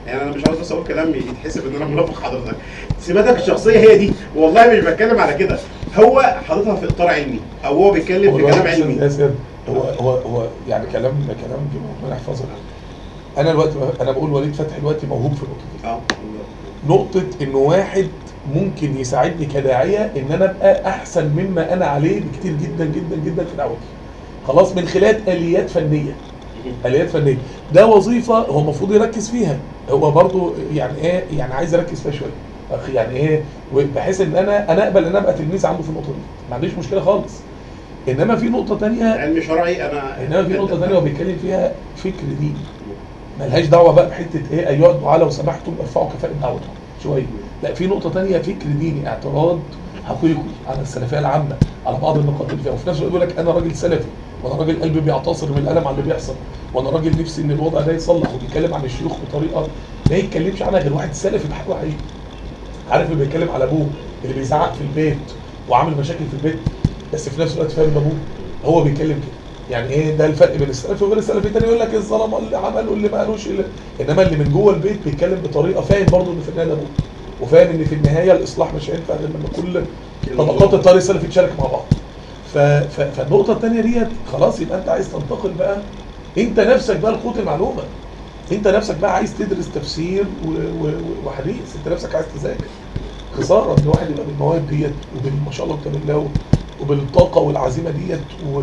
يعني انا مش عاوز بس اقول كلام يتحسب ان انا منافق حضرتك سماتك الشخصيه هي دي والله مش بتكلم على كده هو حاططها في اطار علمي او هو بيتكلم في كلام علمي يا سيد هو هو هو يعني كلام كلام جميل ربنا يحفظه انا دلوقتي انا بقول وليد فتحي دلوقتي موهوب في النقطه دي اه نقطة إن واحد ممكن يساعدني كداعية إن أنا أبقى أحسن مما أنا عليه بكتير جدا جدا جدا في دعوتي. خلاص من خلال آليات فنية. آليات فنية. ده وظيفة هو المفروض يركز فيها. هو برضو يعني إيه يعني عايز يركز فيها شوية. أخي يعني إيه بحيث إن أنا أنا أقبل إن أنا أبقى تلميذ عنده في النقطة دي. ما عنديش مشكلة خالص. إنما في نقطة تانية علم شرعي انا انما في نقطه ثانيه هو بيتكلم فيها فكر ديني ملهاش دعوه بقى بحته ايه ايها الدعاء لو سمحتم ارفعوا كفاءه دعوتكم شويه لا في نقطه ثانيه فكر ديني اعتراض حقيقي على السلفيه العامه على بعض النقاط اللي فيها وفي نفس الوقت يقول لك انا راجل سلفي وانا راجل قلبي بيعتصر من الالم على اللي بيحصل وانا راجل نفسي ان الوضع ده يصلح وبيتكلم عن الشيوخ بطريقه ما يتكلمش عنها غير واحد سلفي بحق وحقيقي عارف اللي بيتكلم على ابوه اللي بيزعق في البيت وعامل مشاكل في البيت بس في نفس الوقت فاهم ابوه هو بيتكلم كده يعني ايه ده الفرق بين السلفي وغير السلفي التاني يقول لك الظلمه اللي عمله اللي ما قالوش اللي انما اللي من جوه البيت بيتكلم بطريقه فاهم برضه ان في النهايه ده ابوه وفاهم ان في النهايه الاصلاح مش هينفع غير لما كل طبقات الطريق السلفي تشارك مع بعض ف... ف... فالنقطه الثانيه ديت خلاص يبقى انت عايز تنتقل بقى انت نفسك بقى لقوت المعلومه انت نفسك بقى عايز تدرس تفسير و... و... وحديث انت نفسك عايز تذاكر خساره ان الواحد يبقى بالمواهب ديت وبالما شاء الله قدام الله وبالطاقه والعزيمه ديت و...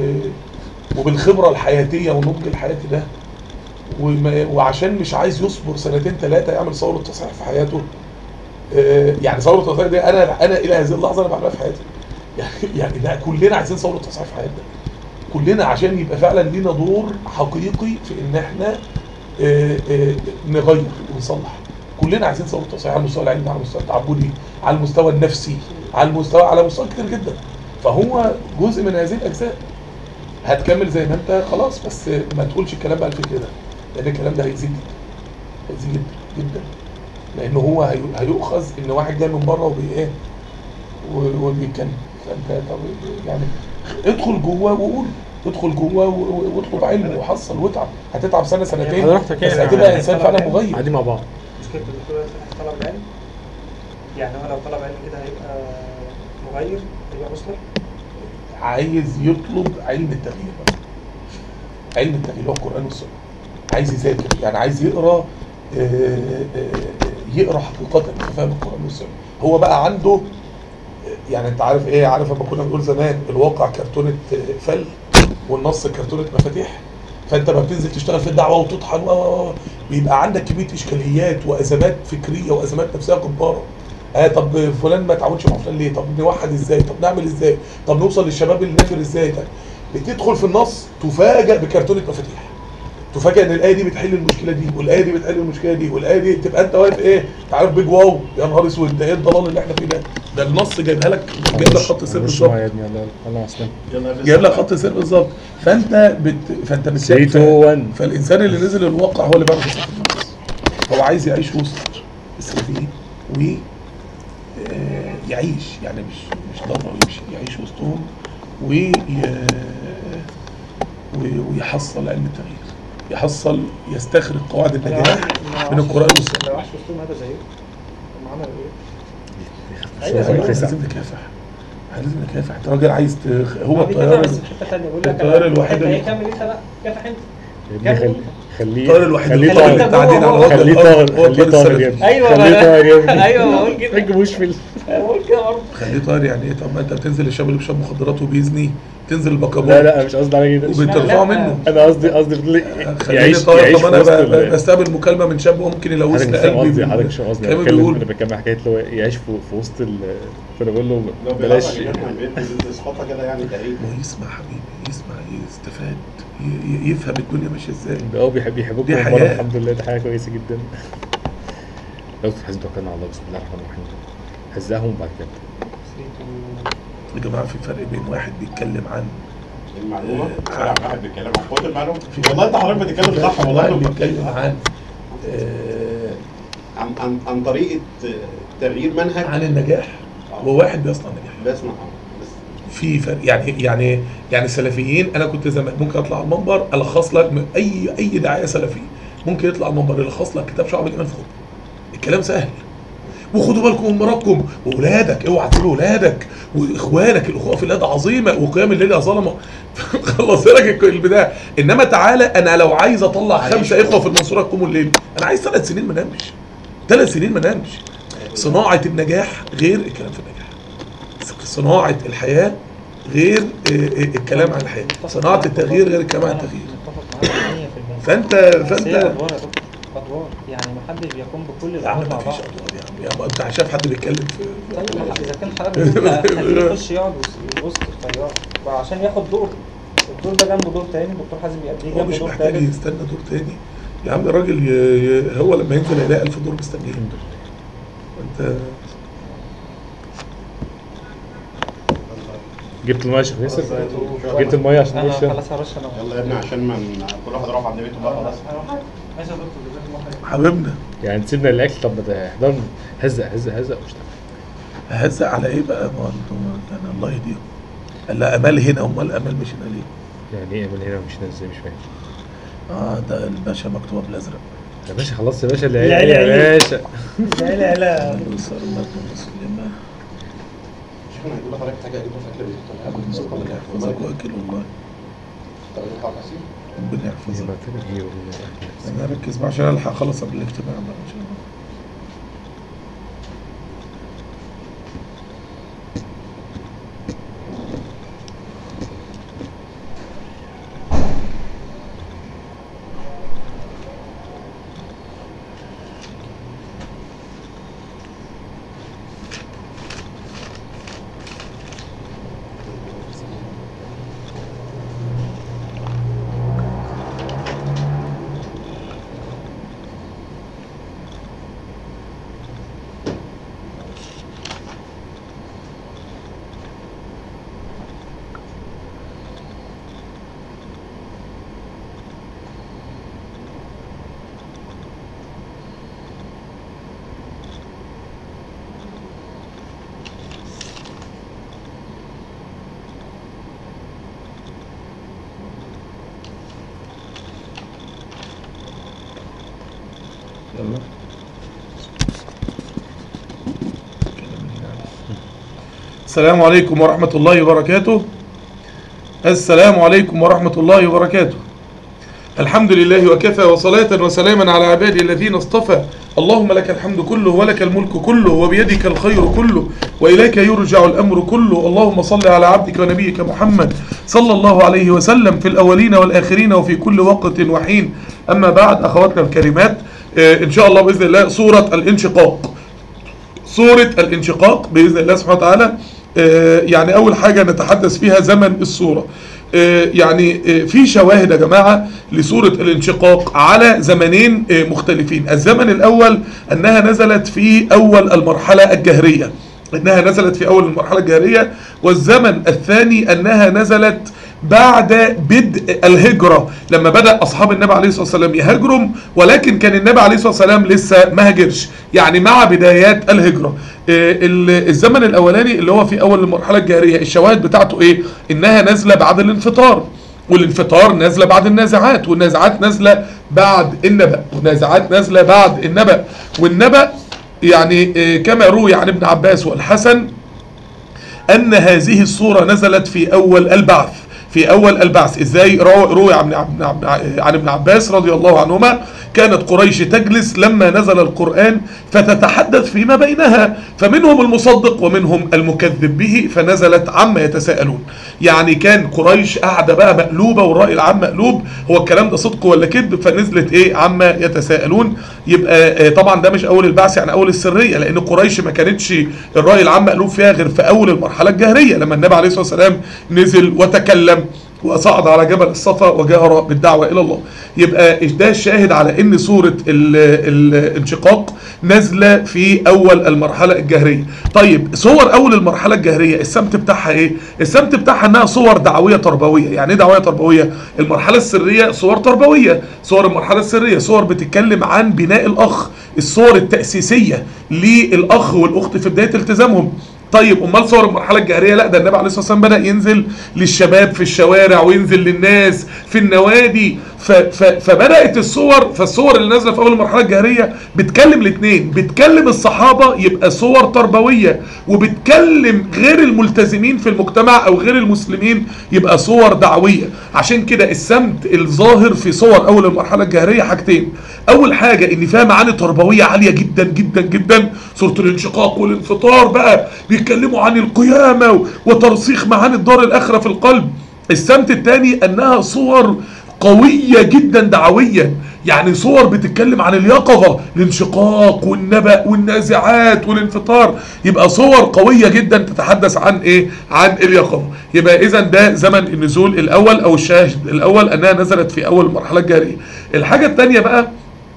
وبالخبره الحياتيه والنضج الحياتي ده وما... وعشان مش عايز يصبر سنتين ثلاثه يعمل ثوره تصحيح في حياته آه، يعني ثوره التصحيح دي انا انا الى هذه اللحظه انا بعملها في حياتي يعني يعني ده كلنا عايزين ثوره تصحيح في حياتنا كلنا عشان يبقى فعلا لينا دور حقيقي في ان احنا آه، آه، نغير ونصلح كلنا عايزين ثوره تصحيح على المستوى العلمي على المستوى التعبدي على المستوى النفسي على المستوى على مستوى كتير جدا فهو جزء من هذه الاجزاء هتكمل زي ما انت خلاص بس ما تقولش الكلام بقى الفكر ده لان الكلام ده هيزيد جدا هيزيد جدا جدا لان هو هي- هيؤخذ ان واحد جاي من بره وبي ايه و- وبيتكلم فانت طب يعني ادخل جوه وقول ادخل جوه و- و- واطلب علم وحصل واتعب هتتعب سنه سنتين حضرتك بس يعني هتبقى انسان فعلا مغير قاعدين مع بعض مشكلة الدكتور يفتح طلب علم يعني هو لو طلب علم كده هيبقى مغير هيبقى مصلح عايز يطلب علم التغيير بقى. علم التغيير هو القرآن والسنة عايز يذاكر يعني عايز يقرا آه، آه، يقرا حقيقة في فهم القرآن والسنة هو بقى عنده آه، يعني انت عارف ايه عارف لما كنا بنقول زمان الواقع كرتونة آه، فل والنص كرتونة مفاتيح فانت لما بتنزل تشتغل في الدعوه وتطحن و- و- و- بيبقى عندك كميه اشكاليات وازمات فكريه وازمات نفسيه جباره اه طب فلان ما تعاونش مع فلان ليه؟ طب نوحد ازاي؟ طب نعمل ازاي؟ طب نوصل للشباب اللي نافر ازاي ده؟ بتدخل في النص تفاجئ بكرتونه مفاتيح. تفاجئ ان الايه دي بتحل المشكله دي والايه دي بتحل المشكله دي والايه دي تبقى انت واقف ايه؟ انت عارف بيج واو يا نهار اسود ده ايه الضلال اللي احنا فيه ده؟ ده النص جايبها لك جايب لك خط سير معلش بالظبط معايا يا ابني الله الله يسلمك جايب لك خط سير بالظبط فانت بت... فانت بتلاقي 3 2 1 فالانسان اللي نزل الواقع هو اللي بيعرف يصرف النفس هو عايز يعيش وسط السلفيين و آه، يعيش يعني مش مش ضروري يمشي يعيش وسطهم وي... وي- ويحصل علم التغيير يحصل يستخرج قواعد النجاح من القران والسنه لو عاش وسطهم هذا زيه هم عملوا ايه؟ أيوة، أيوة. لازم نكافح لازم نكافح انت راجل عايز تخ... هو هو الطيار بس في حته ثانيه بقول لك الطيار أنا- الوحيد انت اللي- ايه كمل انت بقى كافح انت يا ابني خل- خليه الطائر الوحيد خليه اللي طائر. طاهر التعدين على وجه خليه الارض طاهر هو خليه الطائر طاهر السلفي يا ابني أيوة، خليه أنا- طاهر يا ابني أيوة، بقول كده. حاج مشفل بقول كده برضه خليه طاير يعني ايه طب ما انت بتنزل الشاب اللي بيشرب مخدرات وبيزني تنزل البكابور لا لا مش قصدي على كده وبترفعه لا. منه انا قصدي قصدي بتقول لي خليني يعيش طاير يعيش طب في انا وسط ب- ب- ال- بستقبل مكالمه من شاب ممكن يلوث حضرتك لي مش فاهم قلبي قصدي بال- حضرتك مش فاهم قصدي كلام انا بتكلم بيقول انا بتكلم حكايه اللي هو يعيش في في وسط ال فانا بقول له لو بلاش بيلاقي عن البيت بيسقطها كده يعني تقريبا ما يسمع حبيبي يسمع يستفاد ي- ي- يفهم الدنيا ماشيه ازاي اه بيحب يحبوك دي من حياة. بره الحمد لله دي حاجه كويسه جدا لو حزب توكلنا على الله بسم الله الرحمن الرحيم هزاهم بعد كده يا جماعه في فرق بين واحد بيتكلم عن المعلومه طلع واحد بيتكلم عن قوه المعلومه والله انت حضرتك بتتكلم صح في والله واحد أنا- بيتكلم عن آه، عن عن عن طريقه تغيير منهج عن النجاح وواحد بيصنع نجاح بسمع بس في فرق يعني يعني يعني السلفيين انا كنت زمان ممكن اطلع على المنبر الخص لك من اي اي داعيه سلفي ممكن يطلع المنبر يلخص لك كتاب شعب الايمان في خطبه الكلام سهل وخدوا بالكم من مراتكم واولادك اوعى تسيب اولادك واخوانك الاخوه في الله ده عظيمه وقيام الليل يا ظلمه خلص لك البدايه انما تعالى انا لو عايز اطلع خمسه اخوه في المنصوره يقوموا الليل انا عايز ثلاث سنين ما نامش ثلاث سنين ما نامش صناعه النجاح غير الكلام في النجاح صناعه الحياه غير آه، آه، الكلام عن الحياه صناعه التغيير غير الكلام عن أنا التغيير متفق معاك 100% فانت بس هي فانت ادوار يا دكتور ادوار يعني محدش بيقوم بكل يا عم الادوار ما مع فيش بعض ادوار يا عم يا عم انت شايف حد بيتكلم في طيب ما اذا كان حضرتك خليه يخش يقعد وس- وسط الطيار وعشان ياخد دور الدور ده جنبه دور تاني الدكتور حازم بيأديه هو جنبه مش دور محتاج تالت يستنى دور تاني يا عم الراجل ي... ي... هو لما ينزل هيلاقي 1000 دور مستنيه انت جبت الميه يا شيخ ياسر جبت الميه عشان انا نخش خلاص هرش انا يلا يا ابني عشان ما ن- كل واحد يروح عند بيته بقى خلاص ماشي يا دكتور جزاك الله خير حبيبنا يعني سيبنا الاكل طب ما ده احضرنا هزق هزق هزق واشتغل هزق على ايه بقى ما انتم كان الله يهديهم قال لا امال هنا امال امال مش هنا ليه يعني ايه من هنا مش هنا ازاي مش فاهم اه ده الباشا مكتوبه بالازرق يا باشا خلاص يا باشا لا، العيال لا، يا لا. باشا لا لا لا اللهم صل على مسلمة شوف انا هجيب لحضرتك حاجه اجيب لك اكل بيت ربنا يحفظك واكل والله ربنا زي يحفظك ما قلت لك دي والله. انا اركز بقى عشان الحق اخلص قبل الاجتماع بقى ان شاء الله يلا السلام عليكم ورحمة الله وبركاته السلام عليكم ورحمة الله وبركاته الحمد لله وكفى وصلاة وسلاما على عبادي الذين اصطفى اللهم لك الحمد كله ولك الملك كله وبيدك الخير كله وإليك يرجع الأمر كله اللهم صل على عبدك ونبيك محمد صلى الله عليه وسلم في الأولين والآخرين وفي كل وقت وحين أما بعد أخواتنا الكريمات آه، إن شاء الله بإذن الله سورة الانشقاق سورة الانشقاق بإذن الله سبحانه وتعالى آه، يعني أول حاجة نتحدث فيها زمن السورة آه، يعني آه، في شواهد يا جماعة لسورة الانشقاق على زمنين آه، مختلفين الزمن الأول أنها نزلت في أول المرحلة الجهرية أنها نزلت في أول المرحلة الجهرية والزمن الثاني أنها نزلت بعد بدء الهجرة لما بدأ أصحاب النبي عليه الصلاة والسلام يهاجروا ولكن كان النبي عليه الصلاة والسلام لسه ما هاجرش يعني مع بدايات الهجرة آه، ال- الزمن الأولاني اللي هو في أول المرحلة الجاهرية الشواهد بتاعته إيه إنها نازلة بعد الانفطار والانفطار نازلة بعد النازعات والنازعات نازلة بعد النبأ والنازعات نازلة بعد النبأ والنبأ يعني آه، كما روي عن ابن عباس والحسن أن هذه الصورة نزلت في أول البعث في أول البعث إزاي رو- روي عن عن- عن- عن ابن عباس رضي الله عنهما كانت قريش تجلس لما نزل القرآن فتتحدث فيما بينها فمنهم المصدق ومنهم المكذب به فنزلت عما يتساءلون يعني كان قريش قاعدة بقى مقلوبة والرأي العام مقلوب هو الكلام ده صدق ولا كذب فنزلت ايه عما يتساءلون يبقى آه، طبعا ده مش اول البعث يعني اول السرية لان قريش ما كانتش الرأي العام مقلوب فيها غير في اول المرحلة الجهرية لما النبي عليه الصلاة والسلام نزل وتكلم وصعد على جبل الصفا وجهر بالدعوة إلى الله يبقى ده الشاهد على ان سورة ال- الانشقاق نازلة في أول المرحلة الجهرية طيب صور أول المرحلة الجهرية السمت بتاعها إيه؟ السمت بتاعها إنها صور دعوية تربوية يعني إيه دعوية تربوية؟ المرحلة السرية صور تربوية صور المرحلة السرية صور بتتكلم عن بناء الأخ الصور التأسيسية للأخ والأخت في بداية التزامهم طيب امال صور المرحله الجاهريه لا ده النبي عليه الصلاه والسلام بدا ينزل للشباب في الشوارع وينزل للناس في النوادي ف ف فبدات الصور فالصور اللي نازله في اول المرحله الجاهليه بتكلم الاثنين بتكلم الصحابه يبقى صور تربويه وبتكلم غير الملتزمين في المجتمع او غير المسلمين يبقى صور دعويه عشان كده السمت الظاهر في صور اول المرحله الجاهليه حاجتين اول حاجه ان فيها معاني تربويه عاليه جدا جدا جدا سوره الانشقاق والانفطار بقى بيتكلموا عن القيامه وترسيخ معاني الدار الاخره في القلب السمت الثاني انها صور قوية جدا دعويا يعني صور بتتكلم عن اليقظة الانشقاق والنبأ والنازعات والانفطار يبقى صور قوية جدا تتحدث عن ايه عن اليقظة يبقى اذا ده زمن النزول الاول او الشاهد الاول انها نزلت في اول المرحلة الجارية الحاجة الثانية بقى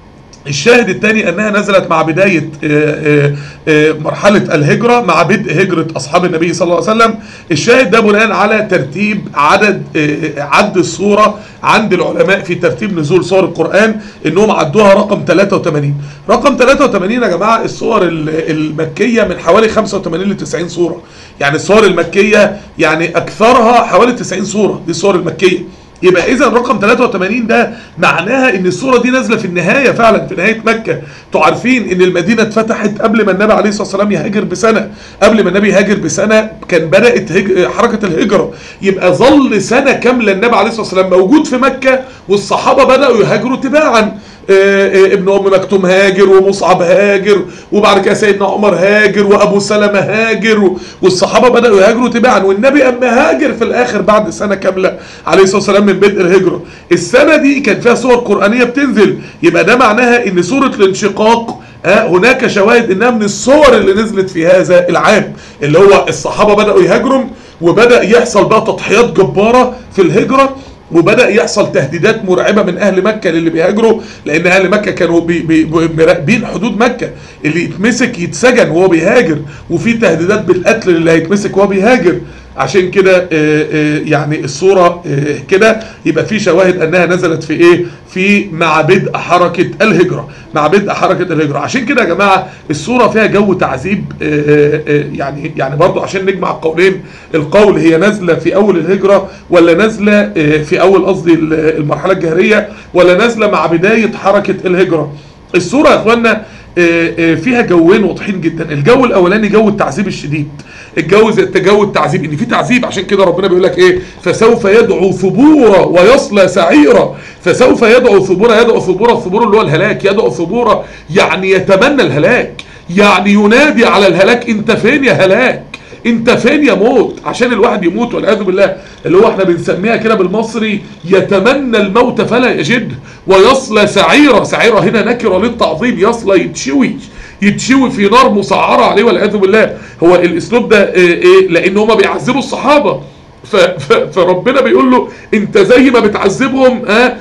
الشاهد الثاني انها نزلت مع بدايه آه، آه، آه، مرحله الهجره مع بدء هجره اصحاب النبي صلى الله عليه وسلم الشاهد ده بناء على ترتيب عدد آه، عد الصوره عند العلماء في ترتيب نزول صور القران انهم عدوها رقم 83 رقم 83 يا جماعه الصور ال- المكيه من حوالي 85 ل 90 صوره يعني الصور المكيه يعني اكثرها حوالي 90 صوره دي الصور المكيه يبقى اذا رقم 83 ده معناها ان الصوره دي نازله في النهايه فعلا في نهايه مكه انتوا عارفين ان المدينه اتفتحت قبل ما النبي عليه الصلاه والسلام يهاجر بسنه قبل ما النبي يهاجر بسنه كان بدات هج... حركه الهجره يبقى ظل سنه كامله النبي عليه الصلاه والسلام موجود في مكه والصحابه بداوا يهاجروا تباعا آه، آه، ابن ام مكتوم هاجر ومصعب هاجر وبعد كده سيدنا عمر هاجر وابو سلمة هاجر و- والصحابة بدأوا يهاجروا تباعا والنبي اما هاجر في الاخر بعد سنة كاملة عليه الصلاة والسلام من بدء الهجرة السنة دي كان فيها صور قرآنية بتنزل يبقى ده معناها ان سورة الانشقاق آه، هناك شواهد انها من الصور اللي نزلت في هذا العام اللي هو الصحابة بدأوا يهاجروا وبدأ يحصل بقى تضحيات جبارة في الهجرة وبدا يحصل تهديدات مرعبه من اهل مكه للي بيهاجروا لان اهل مكه كانوا بي بي بي- مراقبين حدود مكه اللي يتمسك يتسجن وهو بيهاجر وفي تهديدات بالقتل اللي هيتمسك وهو بيهاجر عشان كده آه، آه، يعني الصوره آه، كده يبقى في شواهد انها نزلت في ايه في مع بدء حركه الهجره مع بدء حركه الهجره عشان كده يا جماعه الصوره فيها جو تعذيب آه، آه، يعني يعني برضو عشان نجمع القولين القول هي نازله في اول الهجره ولا نازله آه، في اول قصدي ال- المرحله الجاهليه ولا نازله مع بدايه حركه الهجره الصوره يا اخوانا آه، آه، فيها جوين واضحين جدا الجو الاولاني جو التعذيب الشديد الجو زي جو التعذيب ان في تعذيب عشان كده ربنا بيقول لك ايه فسوف يدعو ثبورا ويصلى سعيرا فسوف يدعو ثبورا يدعو ثبورا الثبور اللي هو الهلاك يدعو ثبورا يعني يتمنى الهلاك يعني ينادي على الهلاك انت فين يا هلاك انت فين يا موت عشان الواحد يموت والعياذ بالله اللي هو احنا بنسميها كده بالمصري يتمنى الموت فلا يجده ويصلى سعيرة سعيرة هنا نكرة للتعظيم يصلى يتشوي يتشوي في نار مسعرة عليه والعياذ بالله هو الاسلوب ده ايه, ايه لان هما بيعذبوا الصحابة ف ف فربنا بيقول له انت زي ما بتعذبهم ها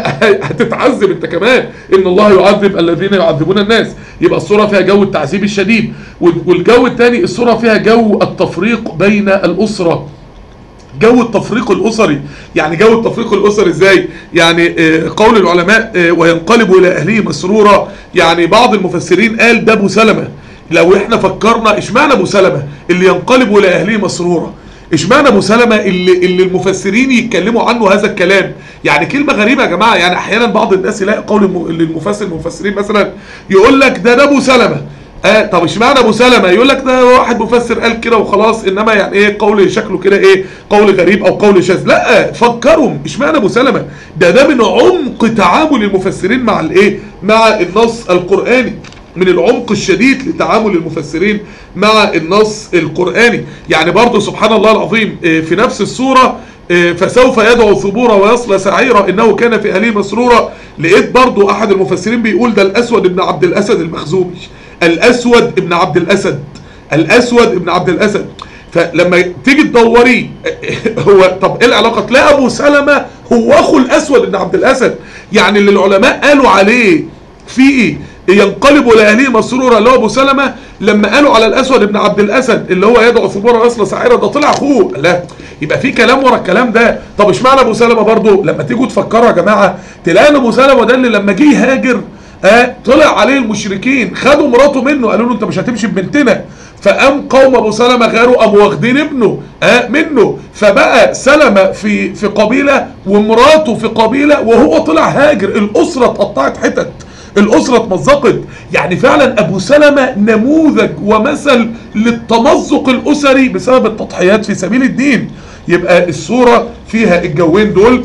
هتتعذب انت كمان ان الله يعذب الذين يعذبون الناس يبقى الصورة فيها جو التعذيب الشديد وال- والجو الثاني الصورة فيها جو التفريق بين الأسرة جو التفريق الأسري يعني جو التفريق الأسري ازاي يعني آه، قول العلماء آه، وينقلب إلى أهله مسرورا يعني بعض المفسرين قال ده أبو سلمة لو احنا فكرنا اشمعنى أبو سلمة اللي ينقلب إلى أهله مسرورا اشمعنى ابو سلمة اللي, اللي المفسرين يتكلموا عنه هذا الكلام يعني كلمة غريبة يا جماعة يعني احيانا بعض الناس يلاقي قول الم- المفسر المفسرين مثلا يقول لك ده ده ابو سلمة آه طب اشمعنى ابو سلمة يقول لك ده واحد مفسر قال كده وخلاص انما يعني ايه قول شكله كده ايه قول غريب او قول شاذ لا فكروا اشمعنى ابو سلمة ده ده من عمق تعامل المفسرين مع الايه مع النص القرآني من العمق الشديد لتعامل المفسرين مع النص القرآني يعني برضو سبحان الله العظيم آه، في نفس السورة آه، فسوف يدعو ثبورا ويصلى سعيرا انه كان في اهله مسرورا لقيت برضو احد المفسرين بيقول ده الاسود ابن عبد الاسد المخزومي الاسود ابن عبد الاسد الاسود ابن عبد الاسد فلما تيجي تدوري هو طب ايه العلاقه تلاقي ابو سلمة هو اخو الاسود ابن عبد الاسد يعني اللي العلماء قالوا عليه في ينقلب الى اهله مسرورا اللي هو ابو سلمة لما قالوا على الاسود ابن عبد الاسد اللي هو يدعو ثبورا ويصلى سعيرا ده طلع اخوه لا يبقى في كلام ورا الكلام ده طب اشمعنى ابو سلمة برضو لما تيجوا تفكروا يا جماعه تلاقي ان ابو سلمة ده اللي لما جه يهاجر آه طلع عليه المشركين خدوا مراته منه قالوا له انت مش هتمشي ببنتنا فقام قوم ابو سلمه غاروا قاموا واخدين ابنه آه منه فبقى سلمه في في قبيله ومراته في قبيله وهو طلع هاجر الاسره اتقطعت حتت الاسره اتمزقت يعني فعلا ابو سلمه نموذج ومثل للتمزق الاسري بسبب التضحيات في سبيل الدين يبقى الصوره فيها الجوين دول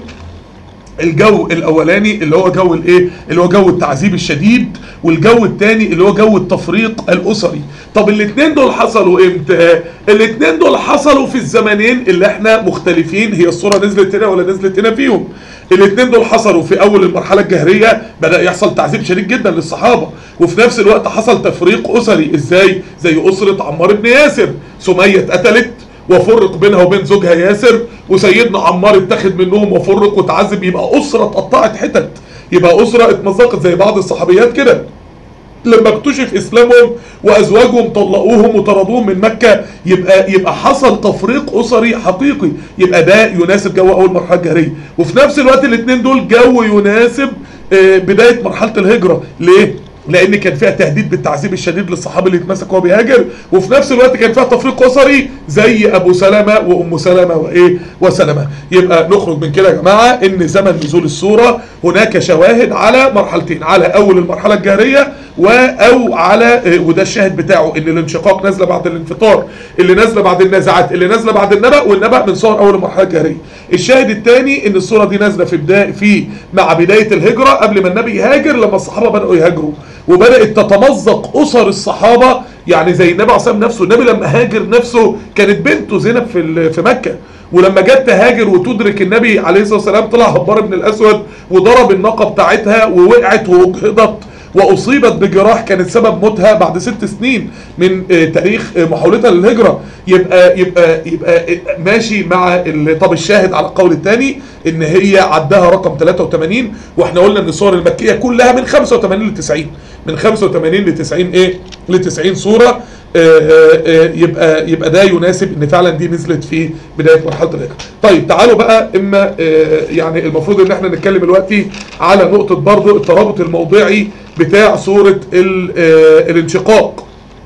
الجو الاولاني اللي هو جو الايه اللي هو جو التعذيب الشديد والجو الثاني اللي هو جو التفريق الاسري طب الاثنين دول حصلوا امتى الاثنين دول حصلوا في الزمنين اللي احنا مختلفين هي الصوره نزلت هنا ولا نزلت هنا فيهم الاثنين دول حصلوا في اول المرحله الجهريه بدا يحصل تعذيب شديد جدا للصحابه وفي نفس الوقت حصل تفريق اسري ازاي زي اسره عمار بن ياسر سميه اتقتلت وفرق بينها وبين زوجها ياسر وسيدنا عمار اتخذ منهم وفرق وتعذب يبقى اسره اتقطعت حتت يبقى اسره اتمزقت زي بعض الصحابيات كده لما اكتشف اسلامهم وازواجهم طلقوهم وطردوهم من مكه يبقى يبقى حصل تفريق اسري حقيقي يبقى ده يناسب جو اول مرحله الجهريه وفي نفس الوقت الاثنين دول جو يناسب آه، بدايه مرحله الهجره ليه؟ لان كان فيها تهديد بالتعذيب الشديد للصحابي اللي اتمسك وهو بيهاجر وفي نفس الوقت كان فيها تفريق اسري زي ابو سلمه وام سلمه وايه وسلمه يبقى نخرج من كده يا جماعه ان زمن نزول السوره هناك شواهد على مرحلتين على اول المرحله الجهريه و او على آه، وده الشاهد بتاعه ان الانشقاق نازله بعد الانفطار اللي نازله بعد النازعات اللي نازله بعد النبأ والنبأ من صور اول المرحله الجهريه الشاهد الثاني ان السوره دي نازله في بدايه في مع بدايه الهجره قبل ما النبي يهاجر لما الصحابه بداوا يهاجروا وبدات تتمزق اسر الصحابه يعني زي النبي عليه الصلاه والسلام نفسه النبي لما هاجر نفسه كانت بنته زينب في ال- في مكه ولما جت تهاجر وتدرك النبي عليه الصلاه والسلام طلع هبار بن الاسود وضرب الناقه بتاعتها ووقعت واجهضت واصيبت بجراح كانت سبب موتها بعد ست سنين من آه، تاريخ آه، محاولتها للهجره يبقى يبقى يبقى آه، ماشي مع ال- طب الشاهد على القول الثاني ان هي عدها رقم 83 واحنا قلنا ان الصور المكيه كلها من 85 ل 90 من 85 ل 90 ايه ل 90 صوره آه، آه، آه، يبقى يبقى ده يناسب ان فعلا دي نزلت في بدايه مرحله الهجره. طيب تعالوا بقى اما آه، يعني المفروض ان احنا نتكلم دلوقتي على نقطه برضو الترابط الموضعي بتاع سوره ال- آه، الانشقاق.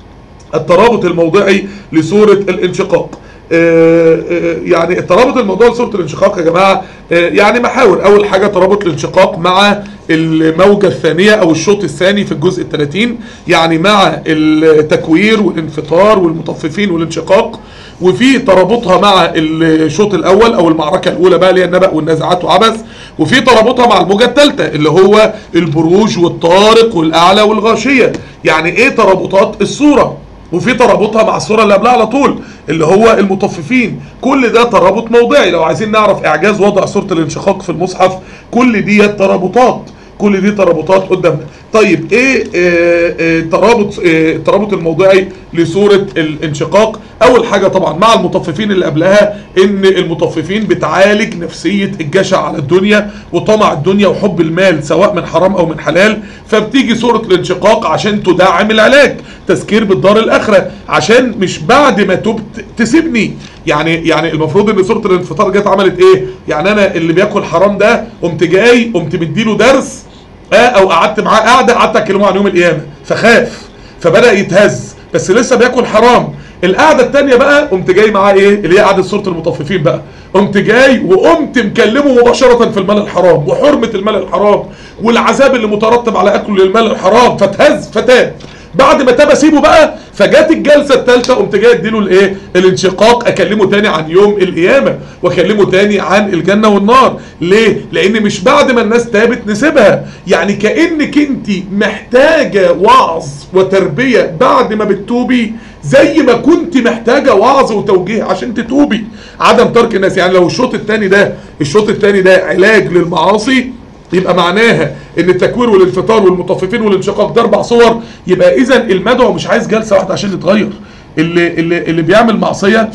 الترابط الموضعي لسوره الانشقاق. آه، آه، يعني الترابط الموضوعي لسوره الانشقاق يا جماعه آه، يعني محاور اول حاجه ترابط الانشقاق مع الموجه الثانيه او الشوط الثاني في الجزء الثلاثين يعني مع التكوير والانفطار والمطففين والانشقاق وفي ترابطها مع الشوط الاول او المعركه الاولى بقى اللي هي النبأ والنازعات وعبث وفي ترابطها مع الموجه الثالثه اللي هو البروج والطارق والاعلى والغاشيه يعني ايه ترابطات الصوره وفي ترابطها مع الصوره اللي قبلها على طول اللي هو المطففين كل ده ترابط موضعي لو عايزين نعرف اعجاز وضع صوره الانشقاق في المصحف كل دي ترابطات كل دي ترابطات قدامنا طيب ايه آه آه ترابط آه الترابط الموضعي لصوره الانشقاق اول حاجه طبعا مع المطففين اللي قبلها ان المطففين بتعالج نفسيه الجشع على الدنيا وطمع الدنيا وحب المال سواء من حرام او من حلال فبتيجي سوره الانشقاق عشان تدعم العلاج تذكير بالدار الاخره عشان مش بعد ما تبت تسيبني يعني يعني المفروض ان سوره الانفطار جت عملت ايه يعني انا اللي بياكل حرام ده قمت جاي قمت مديله درس اه او قعدت معاه قاعده قعدت اكلمه عن يوم القيامه فخاف فبدا يتهز بس لسه بياكل حرام القعده التانية بقى قمت جاي معاه ايه اللي هي قعده سوره المطففين بقى قمت جاي وقمت مكلمه مباشره في المال الحرام وحرمه المال الحرام والعذاب اللي مترتب على اكله للمال الحرام فتهز فتاب بعد ما تاب اسيبه بقى فجت الجلسه الثالثه قمت جاي اديله الايه الانشقاق اكلمه تاني عن يوم القيامه واكلمه تاني عن الجنه والنار ليه لان مش بعد ما الناس تابت نسيبها يعني كانك انت محتاجه وعظ وتربيه بعد ما بتتوبي زي ما كنت محتاجه وعظ وتوجيه عشان تتوبي عدم ترك الناس يعني لو الشوط الثاني ده الشوط الثاني ده علاج للمعاصي يبقى معناها ان التكوير والانفطار والمطففين والانشقاق ده اربع صور يبقى اذا المدعو مش عايز جلسه واحده عشان يتغير اللي اللي اللي بيعمل معصيه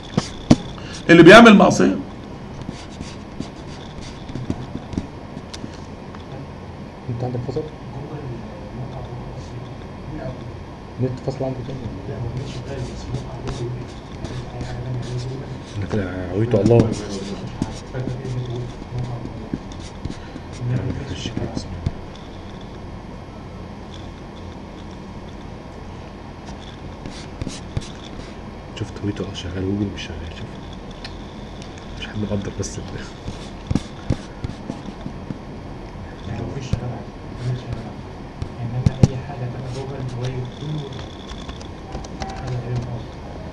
اللي بيعمل معصيه انت عندك فصل؟ نت فصل عندك تاني؟ انا كده عويته الله يعني مفيش كده بسم الله. شوف تويتر اه شغال جوجل مش شغال شوف مش حد مقدر بس ال- يعني مفيش شغال عادي مفيش شغال عادي يعني انا اي حاجه تبقى جوجل درايف كله حاجه غريبه خالص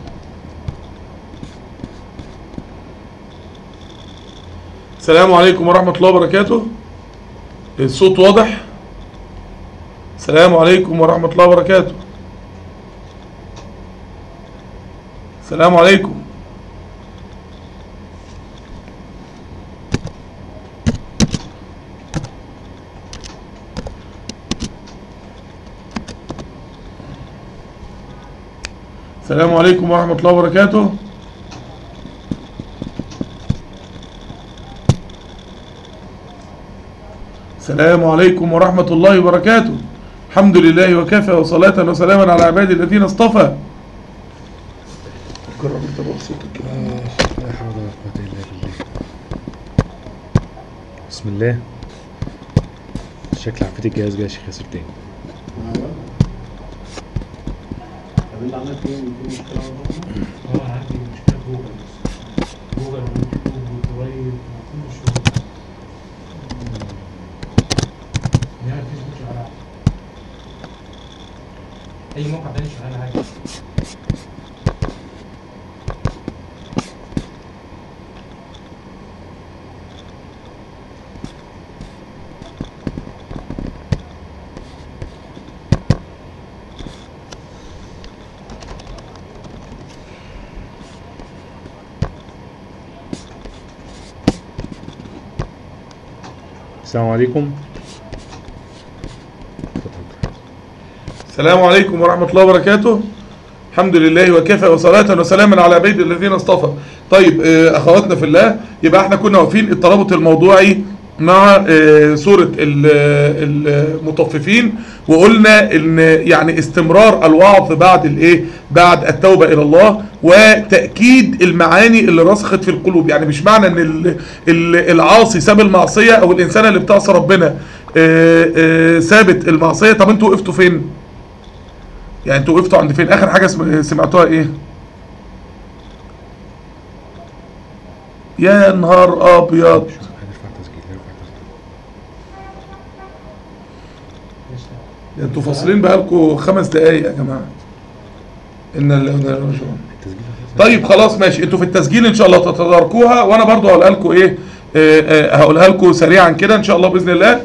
السلام عليكم ورحمة الله وبركاته الصوت واضح السلام عليكم ورحمة الله وبركاته السلام عليكم السلام عليكم ورحمة الله وبركاته السلام عليكم ورحمة الله وبركاته الحمد لله وكفى وصلاة وسلاما على عبادي الذين اصطفى جرب انت بقى صوتك كده لا حول ولا قوة إلا بالله بسم الله شكل عفريت الجهاز جاي يا شيخ ياسر تاني طب انت عندك في في مشكله هو انا عندي مشكله جوجل بس جوجل ويوتيوب ودرايف وكل الشغل ده انما الفيسبوك شغال عادي اي موقع تاني شغال عادي السلام عليكم السلام عليكم ورحمة الله وبركاته الحمد لله وكفى وصلاة وسلاما على عباد الذين اصطفى طيب آه، اخواتنا في الله يبقى احنا كنا واقفين الترابط الموضوعي مع آه، سورة ال- المطففين وقلنا ان يعني استمرار الوعظ بعد الايه بعد التوبة الى الله وتأكيد المعاني اللي رسخت في القلوب يعني مش معنى ان ال- ال- العاصي ساب المعصية او الانسان اللي بتعصى ربنا آه، آه، سابت المعصية طب انتوا وقفتوا فين يعني انتوا وقفتوا عند فين اخر حاجة سم- سمعتوها ايه يا نهار ابيض هنرفع تسجيل هنرفع تسجيل يشتغل. انتوا فاصلين بقالكوا خمس دقايق يا جماعة ان ال- التسجيل طيب خلاص ماشي انتوا في التسجيل ان شاء الله تتداركوها وانا برضو هقولها لكم ايه آه، آه، هقولها لكم سريعا كده ان شاء الله باذن الله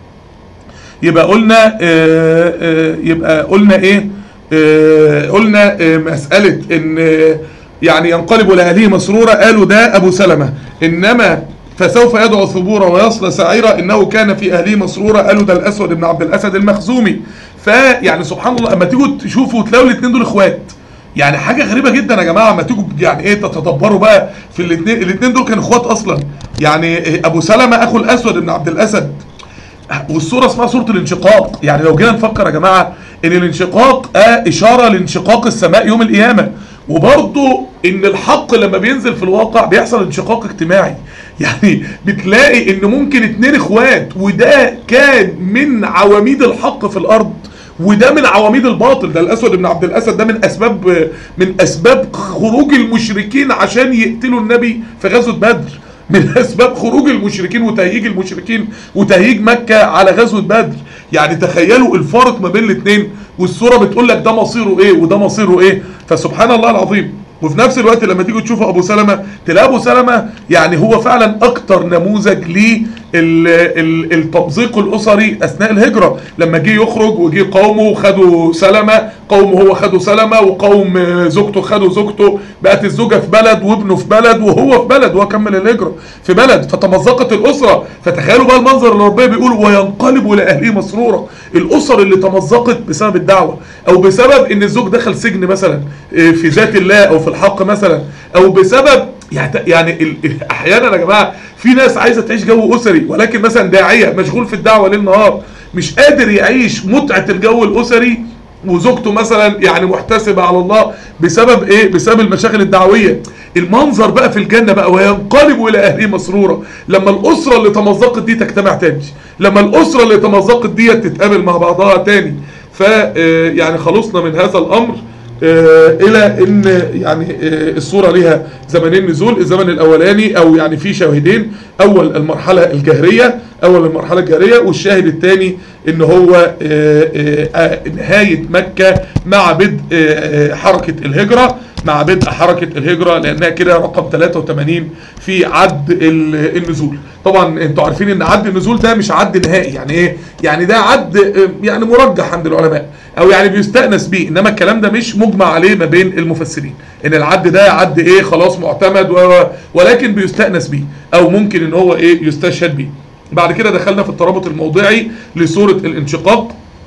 يبقى قلنا آه، آه، يبقى قلنا ايه آه، قلنا آه، مسألة ان آه، يعني ينقلب لأهله مسرورا قالوا ده أبو سلمة إنما فسوف يدعو ثبورا ويصلى سعيرا إنه كان في أهله مسرورا قالوا ده الأسود بن عبد الأسد المخزومي فيعني سبحان الله أما تيجوا تشوفوا تلاقوا الاثنين دول إخوات يعني حاجة غريبة جدا يا جماعة ما تيجوا يعني ايه تتدبروا بقى في الاثنين الاثنين دول كانوا اخوات اصلا يعني ابو سلمة اخو الاسود بن عبد الاسد والسورة اسمها سورة الانشقاق يعني لو جينا نفكر يا جماعة ان الانشقاق آه اشارة لانشقاق السماء يوم القيامة وبرضه ان الحق لما بينزل في الواقع بيحصل انشقاق اجتماعي يعني بتلاقي ان ممكن اتنين اخوات وده كان من عواميد الحق في الارض وده من عواميد الباطل ده الاسود بن عبد الاسد ده من اسباب من اسباب خروج المشركين عشان يقتلوا النبي في غزوة بدر من اسباب خروج المشركين وتهييج المشركين وتهييج مكة على غزوة بدر يعني تخيلوا الفارق ما بين الاثنين والسورة بتقول لك ده مصيره ايه وده مصيره ايه فسبحان الله العظيم وفي نفس الوقت لما تيجوا تشوفوا ابو سلمة تلاقي ابو سلمة يعني هو فعلا اكتر نموذج للتمزيق الاسري اثناء الهجرة لما جه يخرج وجه قومه وخدوا سلمة قومه هو خدوا سلمة وقوم آه، زوجته خدوا زوجته بقت الزوجة في بلد وابنه في بلد وهو في بلد وهو كمل الهجرة في بلد فتمزقت الاسرة فتخيلوا بقى المنظر اللي ربنا بيقول وينقلب لاهله مسرورا الاسر اللي تمزقت بسبب الدعوة او بسبب ان الزوج دخل سجن مثلا آه، في ذات الله او في الحق مثلا او بسبب يعني يعني ال- ال- احيانا يا جماعه في ناس عايزه تعيش جو اسري ولكن مثلا داعيه مشغول في الدعوه ليل نهار مش قادر يعيش متعه الجو الاسري وزوجته مثلا يعني محتسبه على الله بسبب ايه بسبب المشاغل الدعويه المنظر بقى في الجنه بقى وينقلب الى اهله مسرورا لما الاسره اللي تمزقت دي تجتمع تاني لما الاسره اللي تمزقت دي تتقابل مع بعضها تاني ف آه، يعني خلصنا من هذا الامر آه، الى ان يعني آه، الصوره ليها زمنين نزول الزمن الاولاني او يعني في شاهدين اول المرحله الجهريه اول المرحله الجهريه والشاهد الثاني ان هو آه، آه، آه، نهايه مكه مع بدء آه، آه، حركه الهجره مع بدء حركه الهجره لانها كده رقم 83 في عد ال- النزول طبعا انتوا عارفين ان عد النزول ده مش عد نهائي يعني ايه يعني ده عد آه، يعني مرجح عند العلماء او يعني بيستأنس بيه انما الكلام ده مش مجمع عليه ما بين المفسرين ان العد ده عد ايه خلاص معتمد و... ولكن بيستأنس بيه او ممكن ان هو ايه يستشهد بيه بعد كده دخلنا في الترابط الموضعي لسورة الانشقاق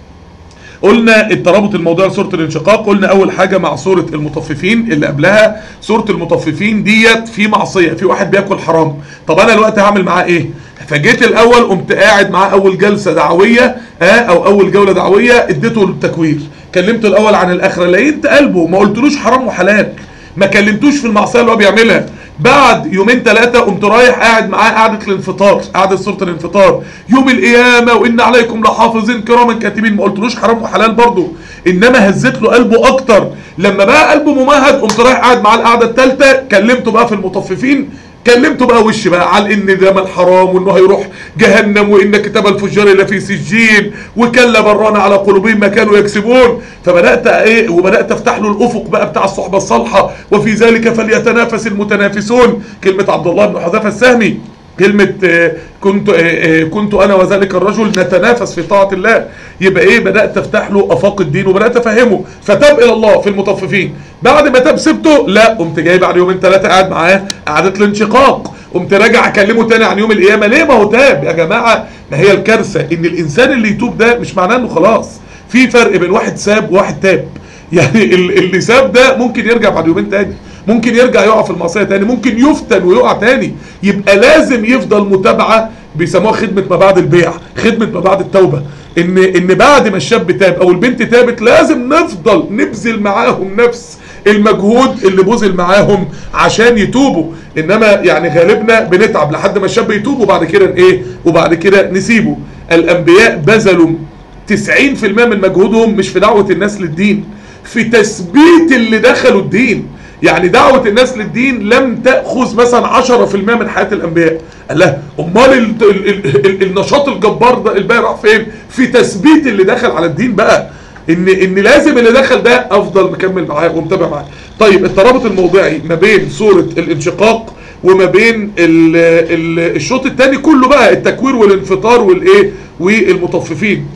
قلنا الترابط الموضوعي لسوره الانشقاق قلنا اول حاجه مع سوره المطففين اللي قبلها سوره المطففين ديت في معصيه في واحد بياكل حرام طب انا دلوقتي هعمل معاه ايه فجيت الاول قمت قاعد معاه اول جلسه دعويه ها او اول جوله دعويه اديته التكوير كلمته الاول عن الاخره لقيت قلبه ما قلتلوش حرام وحلال ما كلمتوش في المعصيه اللي هو بيعملها بعد يومين ثلاثة قمت رايح قاعد معاه قعدة الانفطار قعدة سورة الانفطار يوم القيامة وإن عليكم لحافظين كراما كاتبين ما قلتلوش حرام وحلال برضه إنما هزت له قلبه أكتر لما بقى قلبه ممهد قمت رايح قاعد معاه القعدة الثالثة كلمته بقى في المطففين كلمته بقى وش بقى على ان ده مال حرام وانه هيروح جهنم وان كتاب الفجار لفي سجين وكلا برانا على قلوبهم ما كانوا يكسبون فبدات ايه وبدات افتح له الافق بقى بتاع الصحبه الصالحه وفي ذلك فليتنافس المتنافسون كلمه عبد الله بن حذافه السهمي كلمة آه، كنت آه، آه، كنت انا وذلك الرجل نتنافس في طاعة الله يبقى ايه بدأت تفتح له افاق الدين وبدأت افهمه فتاب الى الله في المطففين بعد ما تاب سبته لا قمت جاي بعد يومين ثلاثة قاعد معاه قعدة الانشقاق قمت راجع اكلمه تاني عن يوم القيامة ليه ما هو تاب يا جماعة ما هي الكارثة ان الانسان اللي يتوب ده مش معناه انه خلاص في فرق بين واحد ساب وواحد تاب يعني ال- اللي ساب ده ممكن يرجع بعد يومين تاني ممكن يرجع يقع في المعصيه تاني ممكن يفتن ويقع تاني يبقى لازم يفضل متابعه بيسموها خدمه ما بعد البيع خدمه ما بعد التوبه ان ان بعد ما الشاب تاب او البنت تابت لازم نفضل نبذل معاهم نفس المجهود اللي بذل معاهم عشان يتوبوا انما يعني غالبنا بنتعب لحد ما الشاب يتوب وبعد كده ايه وبعد كده نسيبه الانبياء بذلوا 90% من مجهودهم مش في دعوة الناس للدين في تثبيت اللي دخلوا الدين يعني دعوة الناس للدين لم تأخذ مثلا 10% من حياة الأنبياء قال لا أمال ال ال ال ال النشاط الجبار ده الباقي راح فين في تثبيت اللي دخل على الدين بقى ان ان لازم اللي دخل ده افضل مكمل معاه ومتابع معاه طيب الترابط الموضعي ما بين سورة الانشقاق وما بين ال ال الشوط الثاني كله بقى التكوير والانفطار والايه والمطففين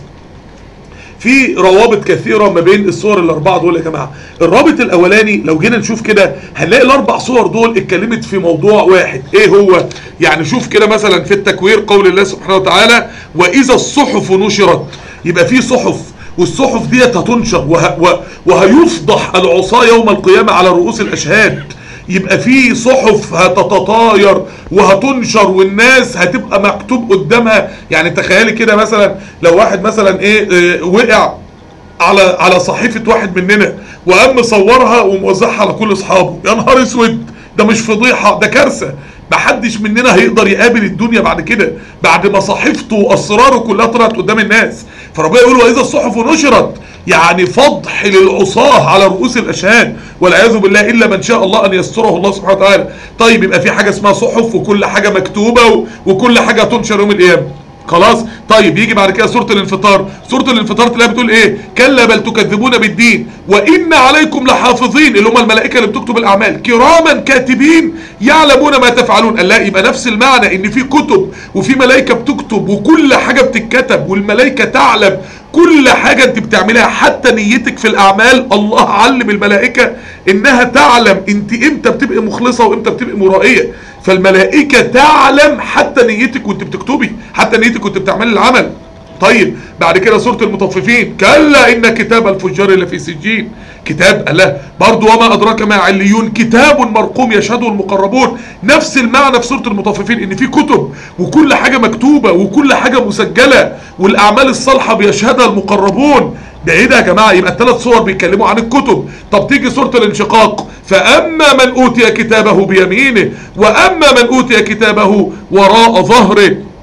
في روابط كثيرة ما بين الصور الأربعة دول يا جماعة الرابط الأولاني لو جينا نشوف كده هنلاقي الأربع صور دول اتكلمت في موضوع واحد إيه هو يعني شوف كده مثلا في التكوير قول الله سبحانه وتعالى وإذا الصحف نشرت يبقى في صحف والصحف ديت هتنشر وه وه وهيفضح العصاة يوم القيامة على رؤوس الأشهاد يبقى في صحف هتتطاير وهتنشر والناس هتبقى مكتوب قدامها يعني تخيلي كده مثلا لو واحد مثلا ايه, إيه وقع على على صحيفه واحد مننا وقام مصورها وموزعها على كل اصحابه يا نهار اسود ده مش فضيحه ده كارثه محدش مننا هيقدر يقابل الدنيا بعد كده بعد ما صحيفته واسراره كلها طلعت قدام الناس فربنا يقول واذا الصحف نشرت يعني فضح للعصاه على رؤوس الاشهاد والعياذ بالله الا من شاء الله ان يستره الله سبحانه وتعالى طيب يبقى في حاجه اسمها صحف وكل حاجه مكتوبه و- وكل حاجه تنشر يوم القيامه خلاص طيب يجي بعد كده سوره الانفطار سوره الانفطار تلاقيها بتقول ايه كلا بل تكذبون بالدين وان عليكم لحافظين اللي هم الملائكه اللي بتكتب الاعمال كراما كاتبين يعلمون ما تفعلون قال لا يبقى نفس المعنى ان في كتب وفي ملائكه بتكتب وكل حاجه بتتكتب والملائكه تعلم كل حاجه انت بتعملها حتى نيتك في الاعمال الله علم الملائكه انها تعلم انت امتى بتبقى مخلصه وامتى بتبقى مرائيه فالملائكه تعلم حتى نيتك وانت بتكتبي حتى نيتك وانت بتعملي العمل طيب بعد كده سورة المطففين كلا إن كتاب الفجار لفي سجين كتاب الله برضو وما أدراك ما عليون كتاب مرقوم يشهده المقربون نفس المعنى في سورة المطففين إن في كتب وكل حاجة مكتوبة وكل حاجة مسجلة والأعمال الصالحة بيشهدها المقربون ده ايه ده يا جماعه يبقى الثلاث صور بيتكلموا عن الكتب طب تيجي سوره الانشقاق فاما من اوتي كتابه بيمينه واما من اوتي كتابه وراء ظهره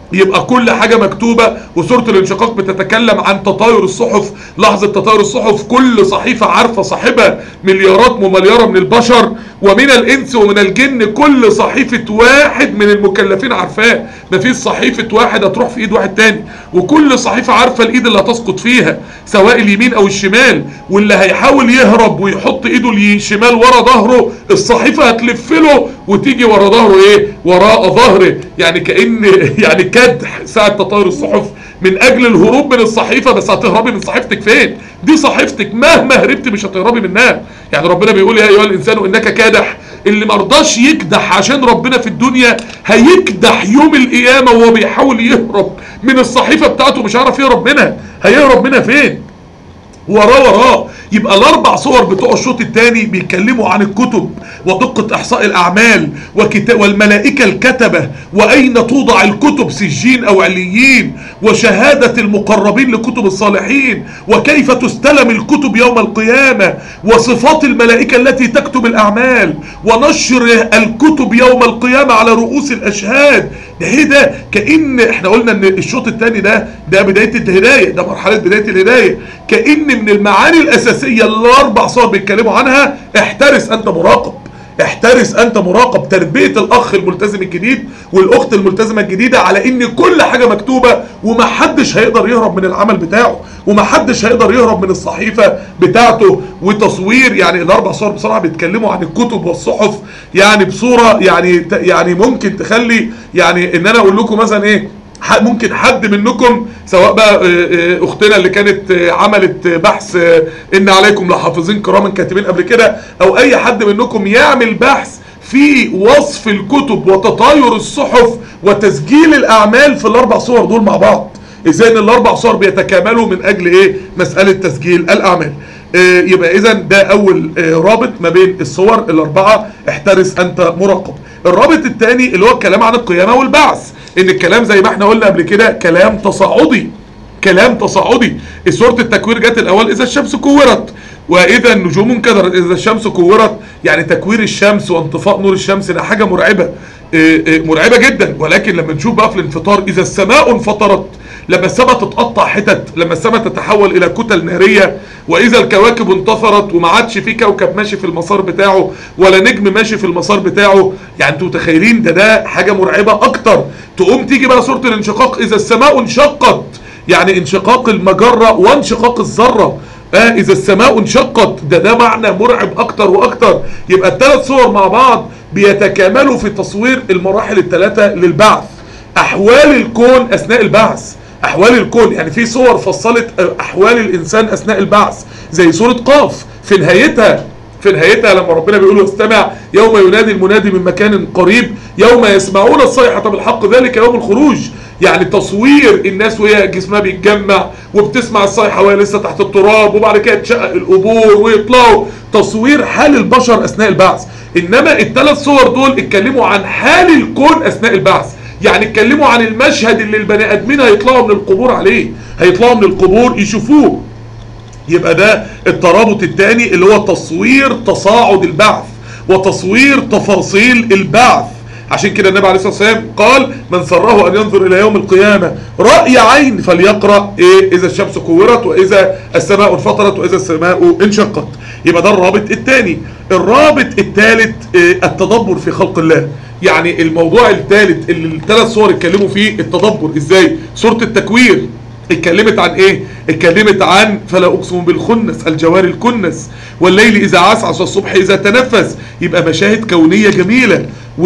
يبقى كل حاجة مكتوبة وسورة الانشقاق بتتكلم عن تطاير الصحف لحظة تطاير الصحف كل صحيفة عارفة صاحبها مليارات ومليارة من البشر ومن الانس ومن الجن كل صحيفة واحد من المكلفين عارفاه مفيش صحيفة واحد هتروح في ايد واحد تاني وكل صحيفة عارفة الايد اللي هتسقط فيها سواء اليمين او الشمال واللي هيحاول يهرب ويحط ايده الشمال ورا ظهره الصحيفة هتلف له وتيجي ورا ظهره ايه وراء ظهره يعني كأن يعني كدح ساعة تطاير الصحف من اجل الهروب من الصحيفة بس هتهربي من صحيفتك فين دي صحيفتك مهما هربتي مش هتهربي منها يعني ربنا بيقول يا ايها الانسان انك كادح اللي مرضاش يكدح عشان ربنا في الدنيا هيكدح يوم القيامة وهو بيحاول يهرب من الصحيفة بتاعته مش عارف يهرب منها هيهرب منها فين وراه وراه يبقى الاربع صور بتوع الشوط الثاني بيتكلموا عن الكتب ودقة احصاء الاعمال وكتاب والملائكة الكتبة واين توضع الكتب سجين او عليين وشهادة المقربين لكتب الصالحين وكيف تستلم الكتب يوم القيامة وصفات الملائكة التي تكتب الاعمال ونشر الكتب يوم القيامة على رؤوس الاشهاد ده ايه ده كأن احنا قلنا ان الشوط الثاني ده ده بداية الهداية ده مرحلة بداية الهداية كأن من المعاني الاساسية اللي الاربع صور بيتكلموا عنها احترس انت مراقب احترس انت مراقب تربية الاخ الملتزم الجديد والاخت الملتزمة الجديدة على ان كل حاجة مكتوبة ومحدش هيقدر يهرب من العمل بتاعه ومحدش هيقدر يهرب من الصحيفة بتاعته وتصوير يعني الاربع صور بصراحة بيتكلموا عن الكتب والصحف يعني بصورة يعني يعني ممكن تخلي يعني ان انا اقول لكم مثلا ايه ممكن حد منكم سواء بقى اختنا اللي كانت عملت بحث ان عليكم لحافظين كراما كاتبين قبل كده او اي حد منكم يعمل بحث في وصف الكتب وتطاير الصحف وتسجيل الاعمال في الاربع صور دول مع بعض ازاي ان الاربع صور بيتكاملوا من اجل ايه مسألة تسجيل الاعمال يبقى اذا ده اول رابط ما بين الصور الاربعة احترس انت مراقب الرابط الثاني اللي هو الكلام عن القيامة والبعث ان الكلام زي ما احنا قلنا قبل كده كلام تصاعدي كلام تصاعدي سورة التكوير جت الاول اذا الشمس كورت واذا النجوم انكدرت اذا الشمس كورت يعني تكوير الشمس وانطفاء نور الشمس ده حاجة مرعبة مرعبة جدا ولكن لما نشوف بقى في الانفطار اذا السماء انفطرت لما السماء تتقطع حتت لما السماء تتحول الى كتل نارية واذا الكواكب انتصرت وما عادش في كوكب ماشي في المسار بتاعه ولا نجم ماشي في المسار بتاعه يعني انتوا متخيلين ده ده حاجة مرعبة اكتر تقوم تيجي بقى سورة الانشقاق اذا السماء انشقت يعني انشقاق المجرة وانشقاق الذرة آه اذا السماء انشقت ده ده معنى مرعب اكتر واكتر يبقى الثلاث صور مع بعض بيتكاملوا في تصوير المراحل الثلاثة للبعث احوال الكون اثناء البعث احوال الكون يعني في صور فصلت احوال الانسان اثناء البعث زي سورة قاف في نهايتها في نهايتها لما ربنا بيقول استمع يوم ينادي المنادي من مكان قريب يوم يسمعون الصيحة بالحق ذلك يوم الخروج يعني تصوير الناس وهي جسمها بيتجمع وبتسمع الصيحة وهي لسه تحت التراب وبعد كده تشقق القبور ويطلعوا تصوير حال البشر اثناء البعث انما الثلاث صور دول اتكلموا عن حال الكون اثناء البعث يعني اتكلموا عن المشهد اللي البني ادمين هيطلعوا من القبور عليه هيطلعوا من القبور يشوفوه يبقى ده الترابط الثاني اللي هو تصوير تصاعد البعث وتصوير تفاصيل البعث عشان كده النبي عليه الصلاة والسلام قال من سره أن ينظر إلى يوم القيامة رأي عين فليقرأ إيه إذا الشمس كورت وإذا السماء انفطرت وإذا السماء انشقت يبقى ده الرابط الثاني الرابط الثالث إيه التدبر في خلق الله يعني الموضوع الثالث اللي الثلاث صور اتكلموا فيه التدبر ازاي سورة التكوير اتكلمت عن ايه اتكلمت عن فلا اقسم بالخنس الجوار الكنس والليل اذا عسعس والصبح اذا تنفس يبقى مشاهد كونية جميلة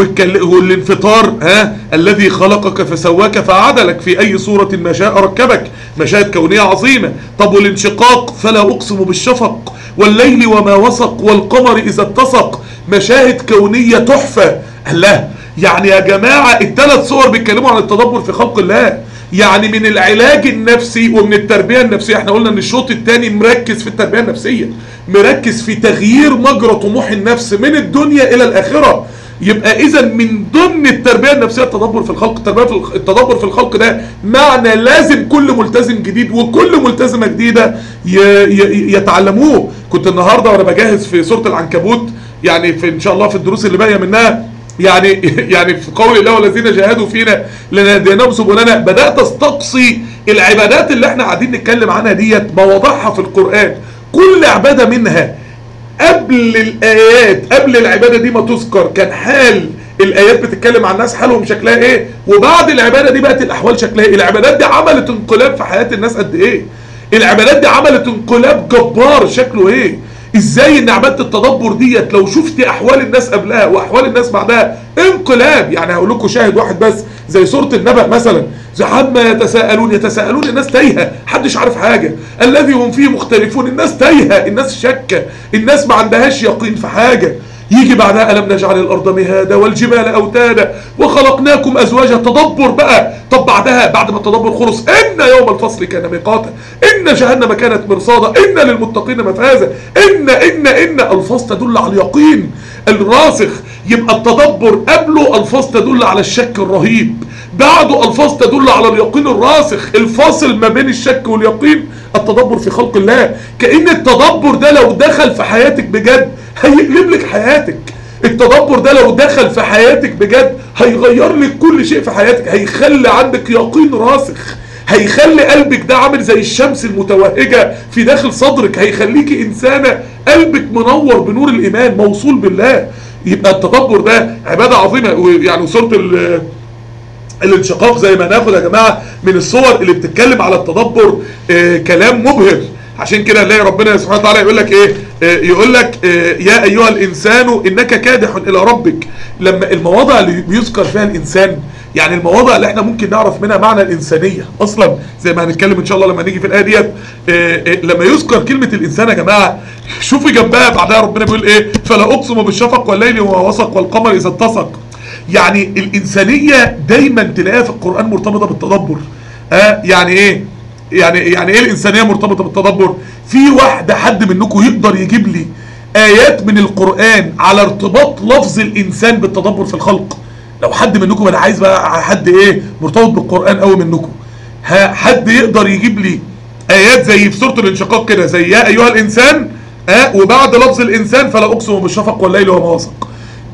والانفطار ها الذي خلقك فسواك فعدلك في اي صورة ما شاء ركبك مشاهد كونية عظيمة طب والانشقاق فلا اقسم بالشفق والليل وما وسق والقمر اذا اتسق مشاهد كونية تحفة الله يعني يا جماعة الثلاث صور بيتكلموا عن التدبر في خلق الله يعني من العلاج النفسي ومن التربية النفسية احنا قلنا ان الشوط الثاني مركز في التربية النفسية مركز في تغيير مجرى طموح النفس من الدنيا الى الاخرة يبقى اذا من ضمن التربية النفسية التدبر في الخلق التربية في الخ... التدبر في الخلق ده معنى لازم كل ملتزم جديد وكل ملتزمة جديدة ي... ي... يتعلموه كنت النهاردة وانا بجهز في سورة العنكبوت يعني في ان شاء الله في الدروس اللي باقيه منها يعني يعني في قول الله والذين جاهدوا فينا لنهديناهم سبلنا بدات استقصي العبادات اللي احنا قاعدين نتكلم عنها ديت مواضعها في القران كل عباده منها قبل الايات قبل العباده دي ما تذكر كان حال الايات بتتكلم عن الناس حالهم شكلها ايه وبعد العباده دي بقت الاحوال شكلها ايه العبادات دي عملت انقلاب في حياه الناس قد ايه العبادات دي عملت انقلاب جبار شكله ايه ازاي ان عباده التدبر ديت لو شفت احوال الناس قبلها واحوال الناس بعدها انقلاب يعني هقول لكم شاهد واحد بس زي سوره النبأ مثلا زي عما يتساءلون يتساءلون الناس تايهه محدش عارف حاجه الذي هم فيه مختلفون الناس تايهه الناس شاكه الناس ما عندهاش يقين في حاجه يجي بعدها ألم نجعل الأرض مهادا والجبال أوتادا وخلقناكم أزواجا تدبر بقى طب بعدها بعد ما التدبر خلص إن يوم الفصل كان ميقاتا إن جهنم كانت مرصادا إن للمتقين مفازا إن إن إن ألفاظ تدل على اليقين الراسخ يبقى التدبر قبله ألفاظ تدل على الشك الرهيب بعده ألفاظ تدل على اليقين الراسخ الفاصل ما بين الشك واليقين التدبر في خلق الله كأن التدبر ده لو دخل في حياتك بجد هيقلب لك حياتك التدبر ده لو دخل في حياتك بجد هيغير لك كل شيء في حياتك هيخلي عندك يقين راسخ هيخلي قلبك ده عامل زي الشمس المتوهجة في داخل صدرك هيخليكي إنسانة قلبك منور بنور الإيمان موصول بالله يبقى التدبر ده عبادة عظيمة يعني سورة ال- الانشقاق زي ما ناخد يا جماعة من الصور اللي بتتكلم على التدبر آه كلام مبهر عشان كده نلاقي ربنا سبحانه وتعالى يقول لك ايه آه يقول لك آه يا ايها الانسان انك كادح الى ربك لما المواضع اللي بيذكر فيها الانسان يعني المواضع اللي احنا ممكن نعرف منها معنى الانسانيه اصلا زي ما هنتكلم ان شاء الله لما نيجي في الايه ديت آه آه لما يذكر كلمه الانسان يا جماعه شوفوا جنبها بعدها ربنا بيقول ايه فلا اقسم بالشفق والليل وما وسق والقمر اذا اتسق يعني الإنسانية دايما تلاقيها في القرآن مرتبطة بالتدبر آه يعني ايه يعني يعني ايه الإنسانية مرتبطة بالتدبر في واحدة حد منكم يقدر يجيب لي آيات من القرآن على ارتباط لفظ الإنسان بالتدبر في الخلق لو حد منكم انا عايز بقى حد ايه مرتبط بالقرآن قوي منكم ها حد يقدر يجيب لي آيات زي في سورة الانشقاق كده زي يا أيها الإنسان آه وبعد لفظ الإنسان فلا أقسم بالشفق والليل وما وسق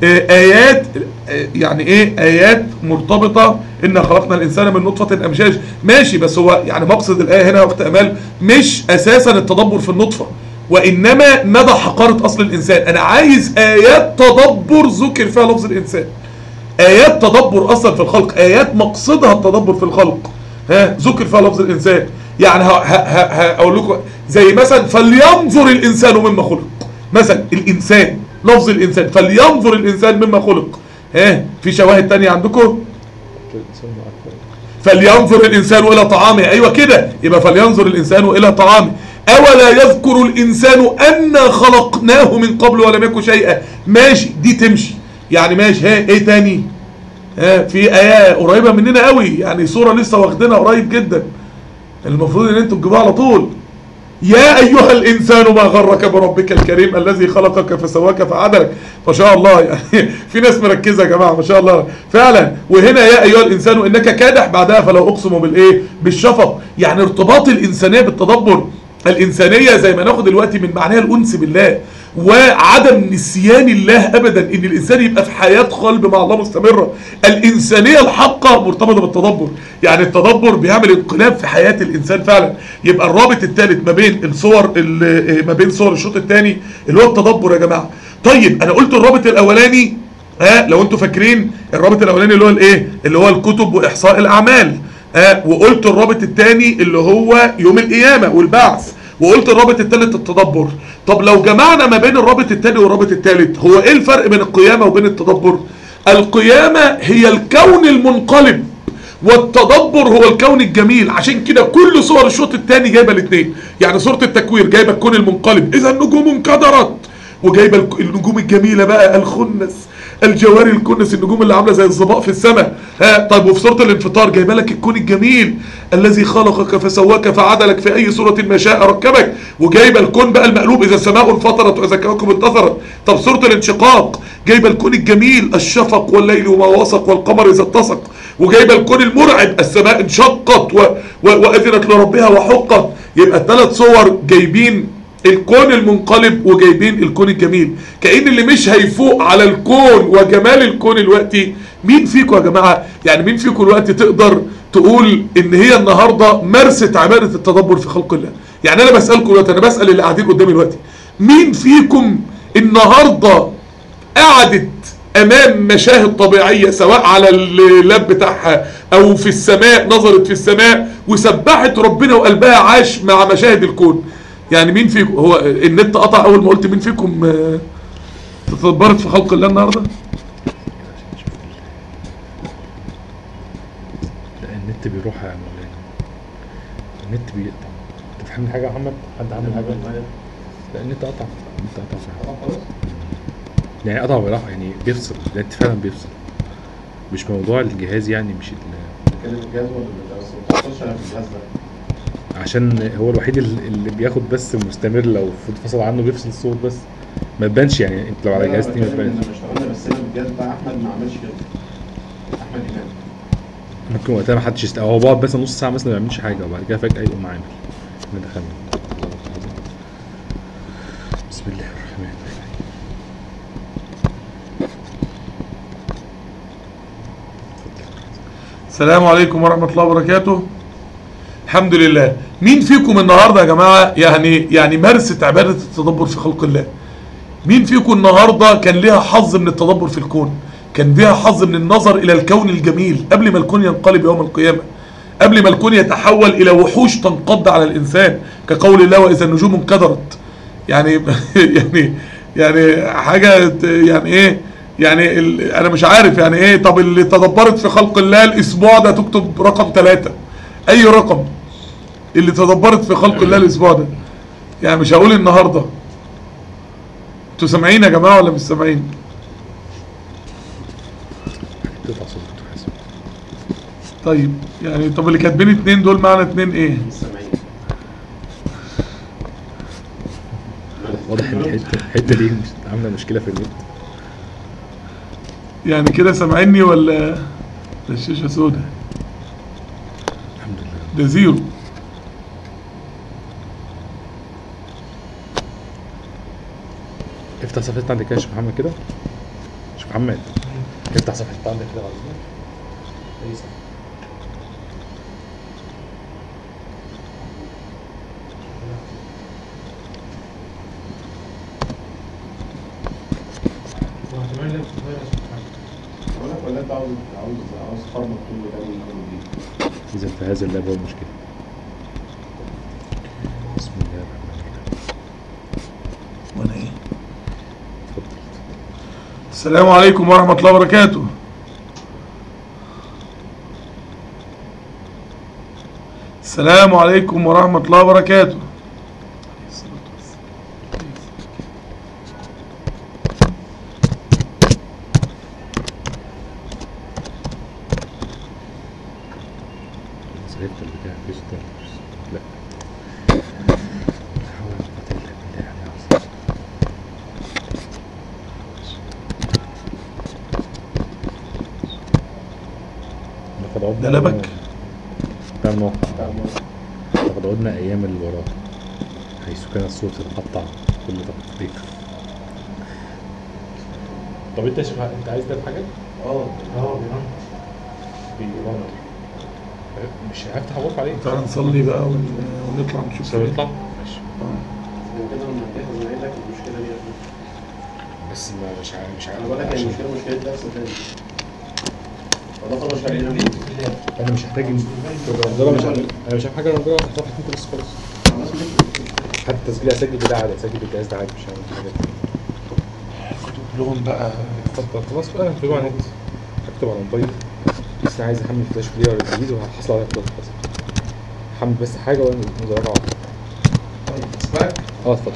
آيات يعني ايه ايات مرتبطة ان خلقنا الانسان من نطفة امشاج ماشي بس هو يعني مقصد الايه هنا وقت امال مش اساسا التدبر في النطفة وانما مدى حقارة اصل الانسان انا عايز ايات تدبر ذكر فيها لفظ الانسان ايات تدبر اصلا في الخلق ايات مقصدها التدبر في الخلق ها ذكر فيها لفظ الانسان يعني هقول لكم زي مثلا فلينظر الانسان مما خلق مثلا الانسان لفظ الانسان فلينظر الانسان مما خلق ها في شواهد تانية عندكم فلينظر الانسان الى طعامه ايوه كده يبقى فلينظر الانسان الى طعامه اولا يذكر الانسان انا خلقناه من قبل ولم يكن شيئا ماشي دي تمشي يعني ماشي ها ايه تاني ها في ايه قريبه مننا قوي يعني صوره لسه واخدينها قريب جدا المفروض ان انتوا تجيبوها على طول يا أيها الإنسان ما غرك بربك الكريم الذي خلقك فسواك فعدلك ما شاء الله يعني في ناس مركزة يا جماعة ما شاء الله فعلا وهنا يا أيها الإنسان إنك كادح بعدها فلو أقسم بالإيه بالشفق يعني ارتباط الإنسانية بالتدبر الإنسانية زي ما ناخد دلوقتي من معناها الأنس بالله وعدم نسيان الله ابدا ان الانسان يبقى في حياة قلب مع الله مستمرة الانسانية الحقة مرتبطة بالتدبر يعني التدبر بيعمل انقلاب في حياة الانسان فعلا يبقى الرابط الثالث ما بين الصور ما بين صور الشوط الثاني اللي هو التدبر يا جماعة طيب انا قلت الرابط الاولاني ها لو انتوا فاكرين الرابط الاولاني اللي هو الايه اللي هو الكتب واحصاء الاعمال ها وقلت الرابط الثاني اللي هو يوم القيامة والبعث وقلت الرابط الثالث التدبر طب لو جمعنا ما بين الرابط الثاني والرابط الثالث هو ايه الفرق بين القيامة وبين التدبر القيامة هي الكون المنقلب والتدبر هو الكون الجميل عشان كده كل صور الشوط الثاني جايبه الاثنين يعني صورة التكوير جايبه الكون المنقلب اذا النجوم انكدرت وجايبه النجوم الجميلة بقى الخنس الجواري الكنس النجوم اللي عامله زي الظباء في السماء ها طيب وفي سوره الانفطار جايبه لك الكون الجميل الذي خلقك فسواك فعدلك في اي صوره ما شاء ركبك وجايبه الكون بقى المقلوب اذا السماء انفطرت واذا الكواكب انتصرت طب سوره الانشقاق جايبه الكون الجميل الشفق والليل وما وسق والقمر اذا اتسق وجايبه الكون المرعب السماء انشقت و... و... واذنت لربها وحقت يبقى الثلاث صور جايبين الكون المنقلب وجايبين الكون الجميل كأن اللي مش هيفوق على الكون وجمال الكون الوقتي مين فيكم يا جماعة يعني مين فيكم الوقت تقدر تقول ان هي النهاردة مارست عبادة التدبر في خلق الله يعني انا بسألكم دلوقتي انا بسأل اللي قاعدين قدامي دلوقتي مين فيكم النهاردة قعدت امام مشاهد طبيعية سواء على اللاب بتاعها او في السماء نظرت في السماء وسبحت ربنا وقلبها عاش مع مشاهد الكون يعني مين فيكم هو النت قطع اول ما قلت مين فيكم آه، تدبرت في خلق الله النهارده لا النت بيروح يا مولانا النت بيقطع انت فاهم حاجه يا محمد حد عامل حاجه لا النت قطع النت قطع فعلا يعني قطع وراح يعني بيفصل النت فعلا بيفصل مش موضوع الجهاز يعني مش ال... بتكلم الجهاز ولا لا؟ بس ما بتحصلش انا في الجهاز ده عشان هو الوحيد اللي اللي بياخد بس مستمر لو فصل عنه بيفصل الصوت بس ما تبانش يعني انت لو على لا، جهاز أنا تاني ما بتكلم تبانش ان لما اشتغلنا بس انا بالجهاز بتاع احمد ما عملش كده احمد امام ممكن وقتها ما حدش يست... هو بقعد بس نص ساعه مثلا ما يعملش حاجه وبعد كده فجاه يقوم عامل احنا دخلنا بسم الله الرحمن الرحيم السلام عليكم ورحمة الله وبركاته الحمد لله مين فيكم النهاردة يا جماعة يعني يعني مارست عبادة التدبر في خلق الله مين فيكم النهاردة كان ليها حظ من التدبر في الكون كان ليها حظ من النظر إلى الكون الجميل قبل ما الكون ينقلب يوم القيامة قبل ما الكون يتحول إلى وحوش تنقض على الإنسان كقول الله وإذا النجوم انكدرت يعني يعني يعني حاجة ت- يعني ايه يعني ال- انا مش عارف يعني ايه طب اللي تدبرت في خلق الله الاسبوع ده تكتب رقم ثلاثة اي رقم اللي تدبرت في خلق الله الاسبوع ده يعني مش هقول النهاردة انتوا سامعين يا جماعة ولا مش سامعين تقطع صوت دكتور حازم طيب يعني طب اللي كاتبين اتنين دول معنى اتنين ايه السامعين واضح ان الحته الحته دي مش عامله مشكله في النت يعني كده سامعيني ولا ولا الشاشة سودة الحمد لله ده زيرو افتح صفحتنا عندك كده يا شيخ محمد كده شيخ محمد افتح صفحتنا عندك كده بعد اذنك اي صفحه واحتمال لك صغير عشان تتحرك. بقول لك ولا انت عاوز عاوز عاوز فرمك كله ده من اول وجديد اذا في هذا اللعبه هو المشكله بسم الله الرحمن الرحيم وانا ايه اتفضل السلام عليكم ورحمة الله وبركاته السلام عليكم ورحمة الله وبركاته صحيح البتاع في ستار لا لا حول ولا قوة إلا بالله العلي العظيم. لقد عدنا ده لبك. بتاع الموقع بتاع الموقع. لقد عدنا أيام الوراء حيث كان الصوت يتقطع كل دقيقة طب انت شوف انت عايز ده حاجة؟ اه اه بيرن بيرن مش هفتح غرفة عليه تعالى نصلي بقى ون- ونطلع نشوف مش هيطلع ماشي عشان كده لما نجهز نعيد لك المشكله دي يا ابني. بس ما مش عارف مش عارف انا بقول لك هي عشان- المشكله مشكله درس تاني وده خلاص شغالين بيه انا مش هحتاج الرندره مش عارف انا مش عارف حاجه الرندره هتحطها في الكمبيوتر بس خلاص خلاص ماشي حتى التسجيل هسجل بده عادي هسجل بالجهاز ده عادي مش هعمل حاجه كتب لهم بقى اتفضل خلاص بقى هكتبه على النت هكتب على الموبايل بس انا عايز احمل فلاش بلاير جديد وهحصل عليه خلاص خلاص حمل بس حاجه وانا مزرعه طيب اسمعك اه اتفضل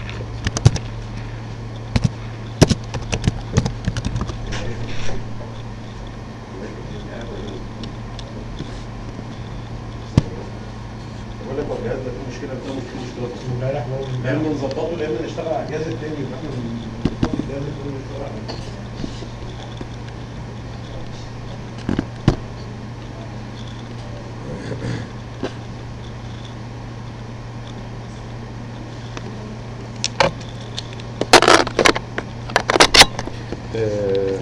بقول لك هو الجهاز ده فيه مشكله ده مشكله مشكله بسيطه امبارح يا اما نظبطه يا اما نشتغل على الجهاز التاني يبقى احنا نظبط الجهاز التاني ونشتغل عليه آه،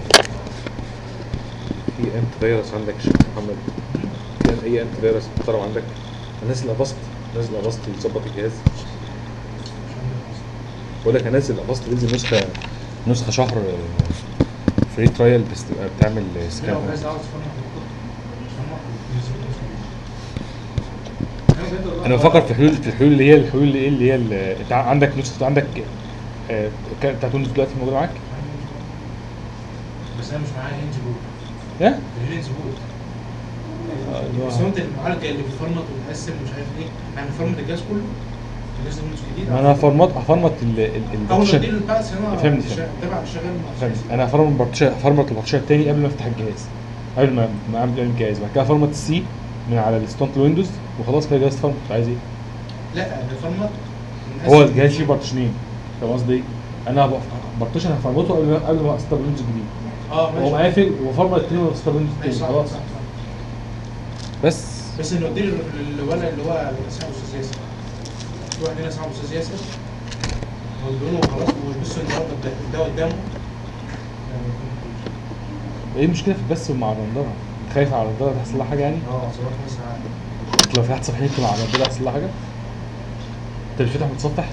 في انت فيروس عندك يا شيخ محمد كان اي انت فيروس محترم عندك نازل افاست نازل افاست يظبط الجهاز بقول لك انزل افاست تنزل نسخه نسخه شهر فري ترايل بس تبقى بتعمل لا سكان لو عايز اقعد اتفرج انا بفكر في حلول في الحلول اللي هي الحلول اللي هي اللي هي اللي- انت عندك نسخه عندك آه، كان- بتاعت ويندوز دلوقتي موجوده معاك؟ بس انا مش معايا هينج بوت ايه؟ الهينج بوت اللي هو- بس هو انت المعالجه اللي بتفرمط وتقسم ومش عارف ايه احنا بنفرمط الجهاز كله الجهاز ويندوز جديد ما انا هفرمط هفرمط ال- ال- اول ما البارتيشن اديله الباس هنا فهمت. تبع شغال مع فهمت. انا هفرمط البارتيشن هفرمط البارتيشن التاني قبل ما افتح الجهاز قبل ما ما اعمل الجهاز بعد كده هفرمط السي من على الستونت الويندوز وخلاص كده الجهاز اتفرمط عايز ايه؟ لا بنفرمط هو الجهاز فيه بارتيشنين فاهم قصدي ايه؟ انا هبقى بارتيشن هفرمطه قبل ما قبل ما اسطب الويندوز الجديد اه هو ماشي قافل وفرمط التاني واسطب الويندوز ماشي التاني صح خلاص صح صح بس بس انه اديله الولد اللي هو صاحب استاذ ياسر في واحد هنا صاحب استاذ ياسر ودونه خلاص وبصوا ان هو ده قدامه ايه المشكله في البث مع الرندره؟ خايف على الرندره تحصل لها حاجه يعني؟ اه صباح مثلا انت لو فتحت صفحتي مع الرندره تحصل لها حاجه؟ انت مش فاتح متصفح؟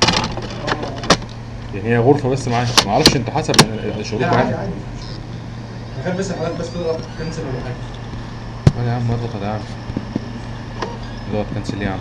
يعني هي غرفه بس معايا ما اعرفش انت حسب يعني لا شغلكم عادي عادي عادي بحب بس حضرتك بس تضغط كنسل ولا حاجه ولا يا عم اضغط يا عم اضغط كنسل ليه يا عم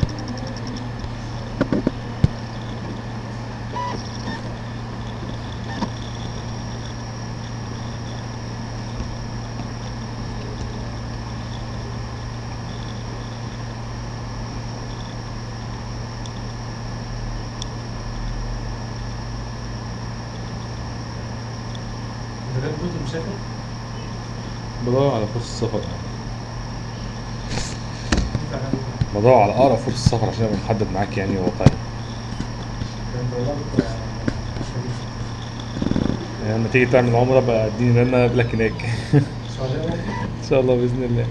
انت جايب كنت مسافر بدور على فرصه سفر انت عن- بدور على اقرب فرصه سفر عشان ابقى محدد معاك يعني واقعي انت والله يعني لما تيجي تعمل عمره بقى اديني ان انا اقابلك هناك سعودية ان شاء الله باذن الله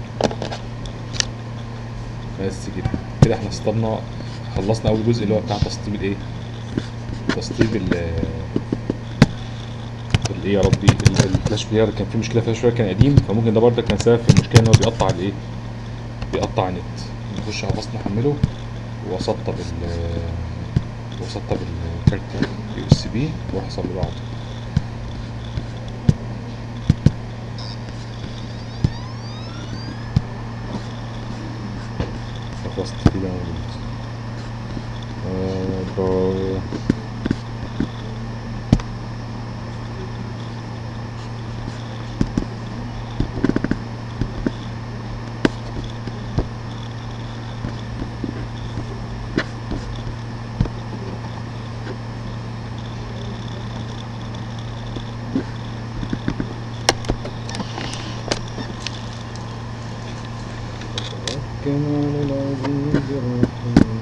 بس كده كده احنا سطبنا خلصنا اول جزء اللي هو بتاع تسطيب الايه تسطيب ال الايه يا ربي ال- الفلاش بلاير كان في مشكله فيها شويه كان قديم فممكن ده برضه كان سبب في المشكله ان هو بيقطع الايه بيقطع النت نخش على فصل نحمله واسطب ال واسطب الكارت يو اس بي واحصل لبعض خلصت كده موجود آه، ب- كمال العزيز الرحيم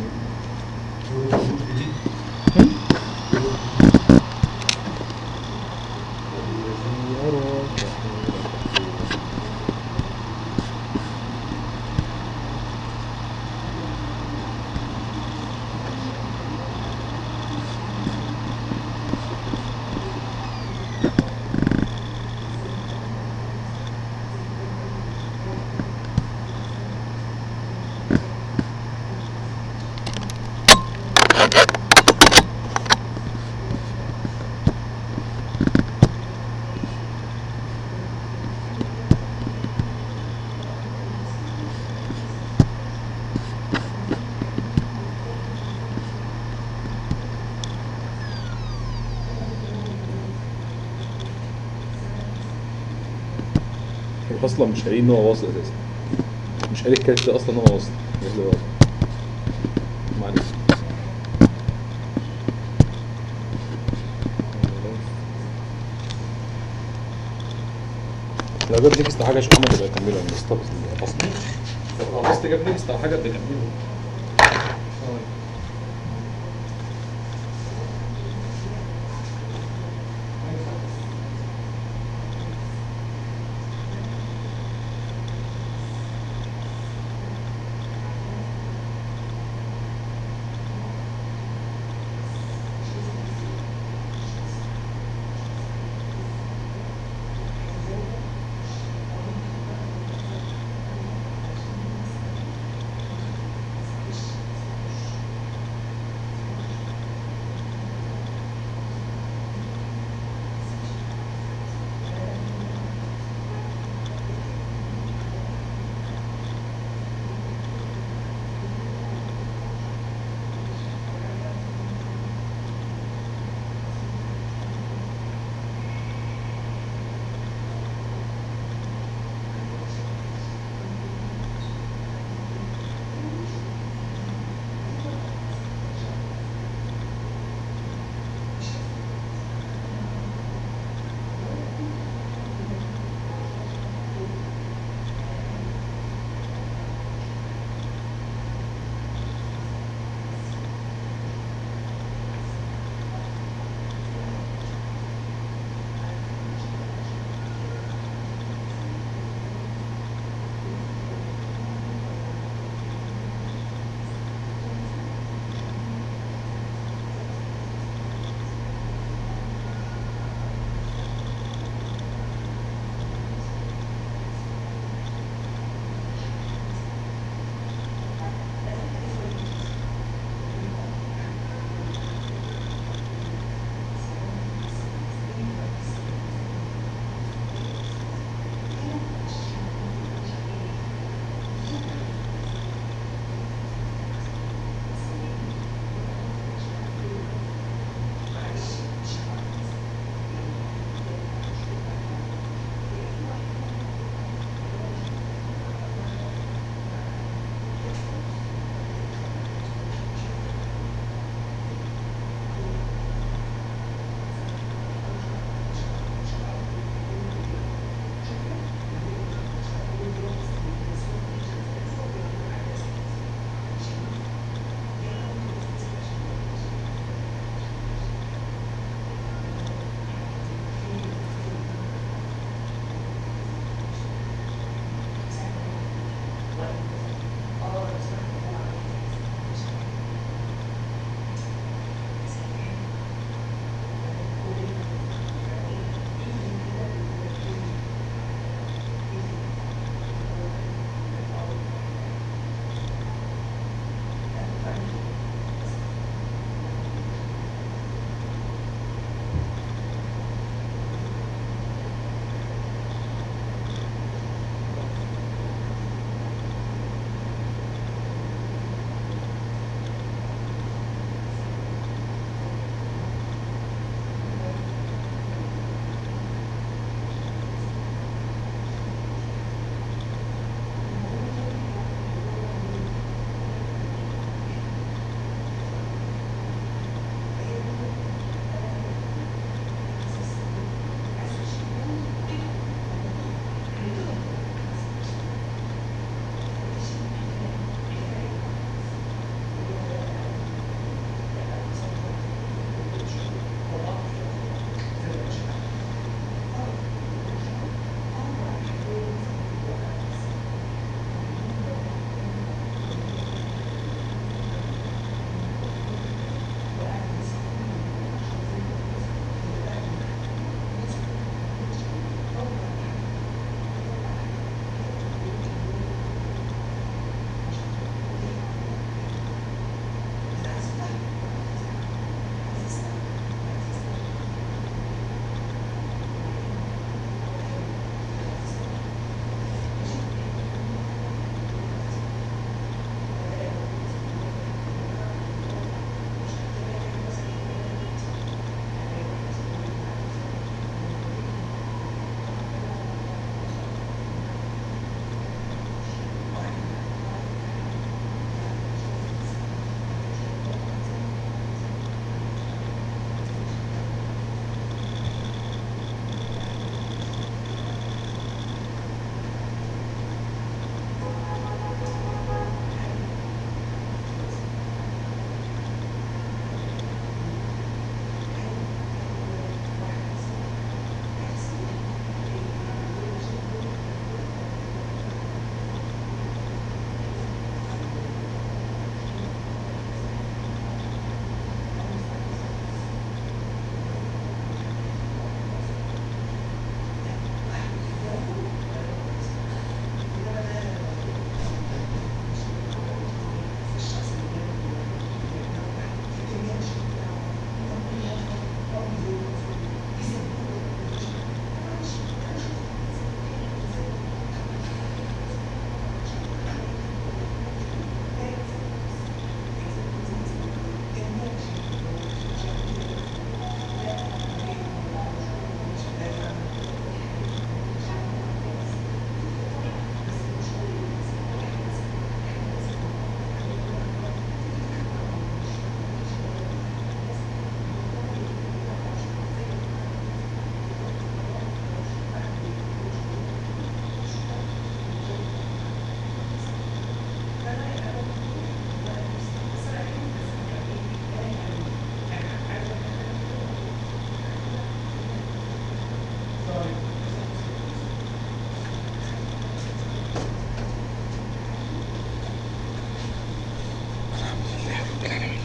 اصلا مش قايلين ان هو واصل اساسا مش قايل الكارت ده اصلا ان هو واصل مش اللي واصل معلش لو جاب نيكست او حاجه شوف محمد يبقى يكمله يعني استوب الفصل لو خلصت جاب نيكست او حاجه بيكمله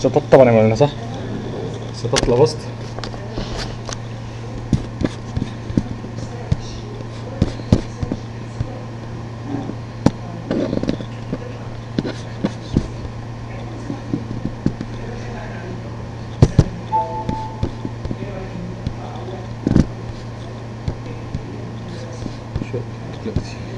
ستات طبعا يا مولانا صح؟ ستات لبست شو دلوقتي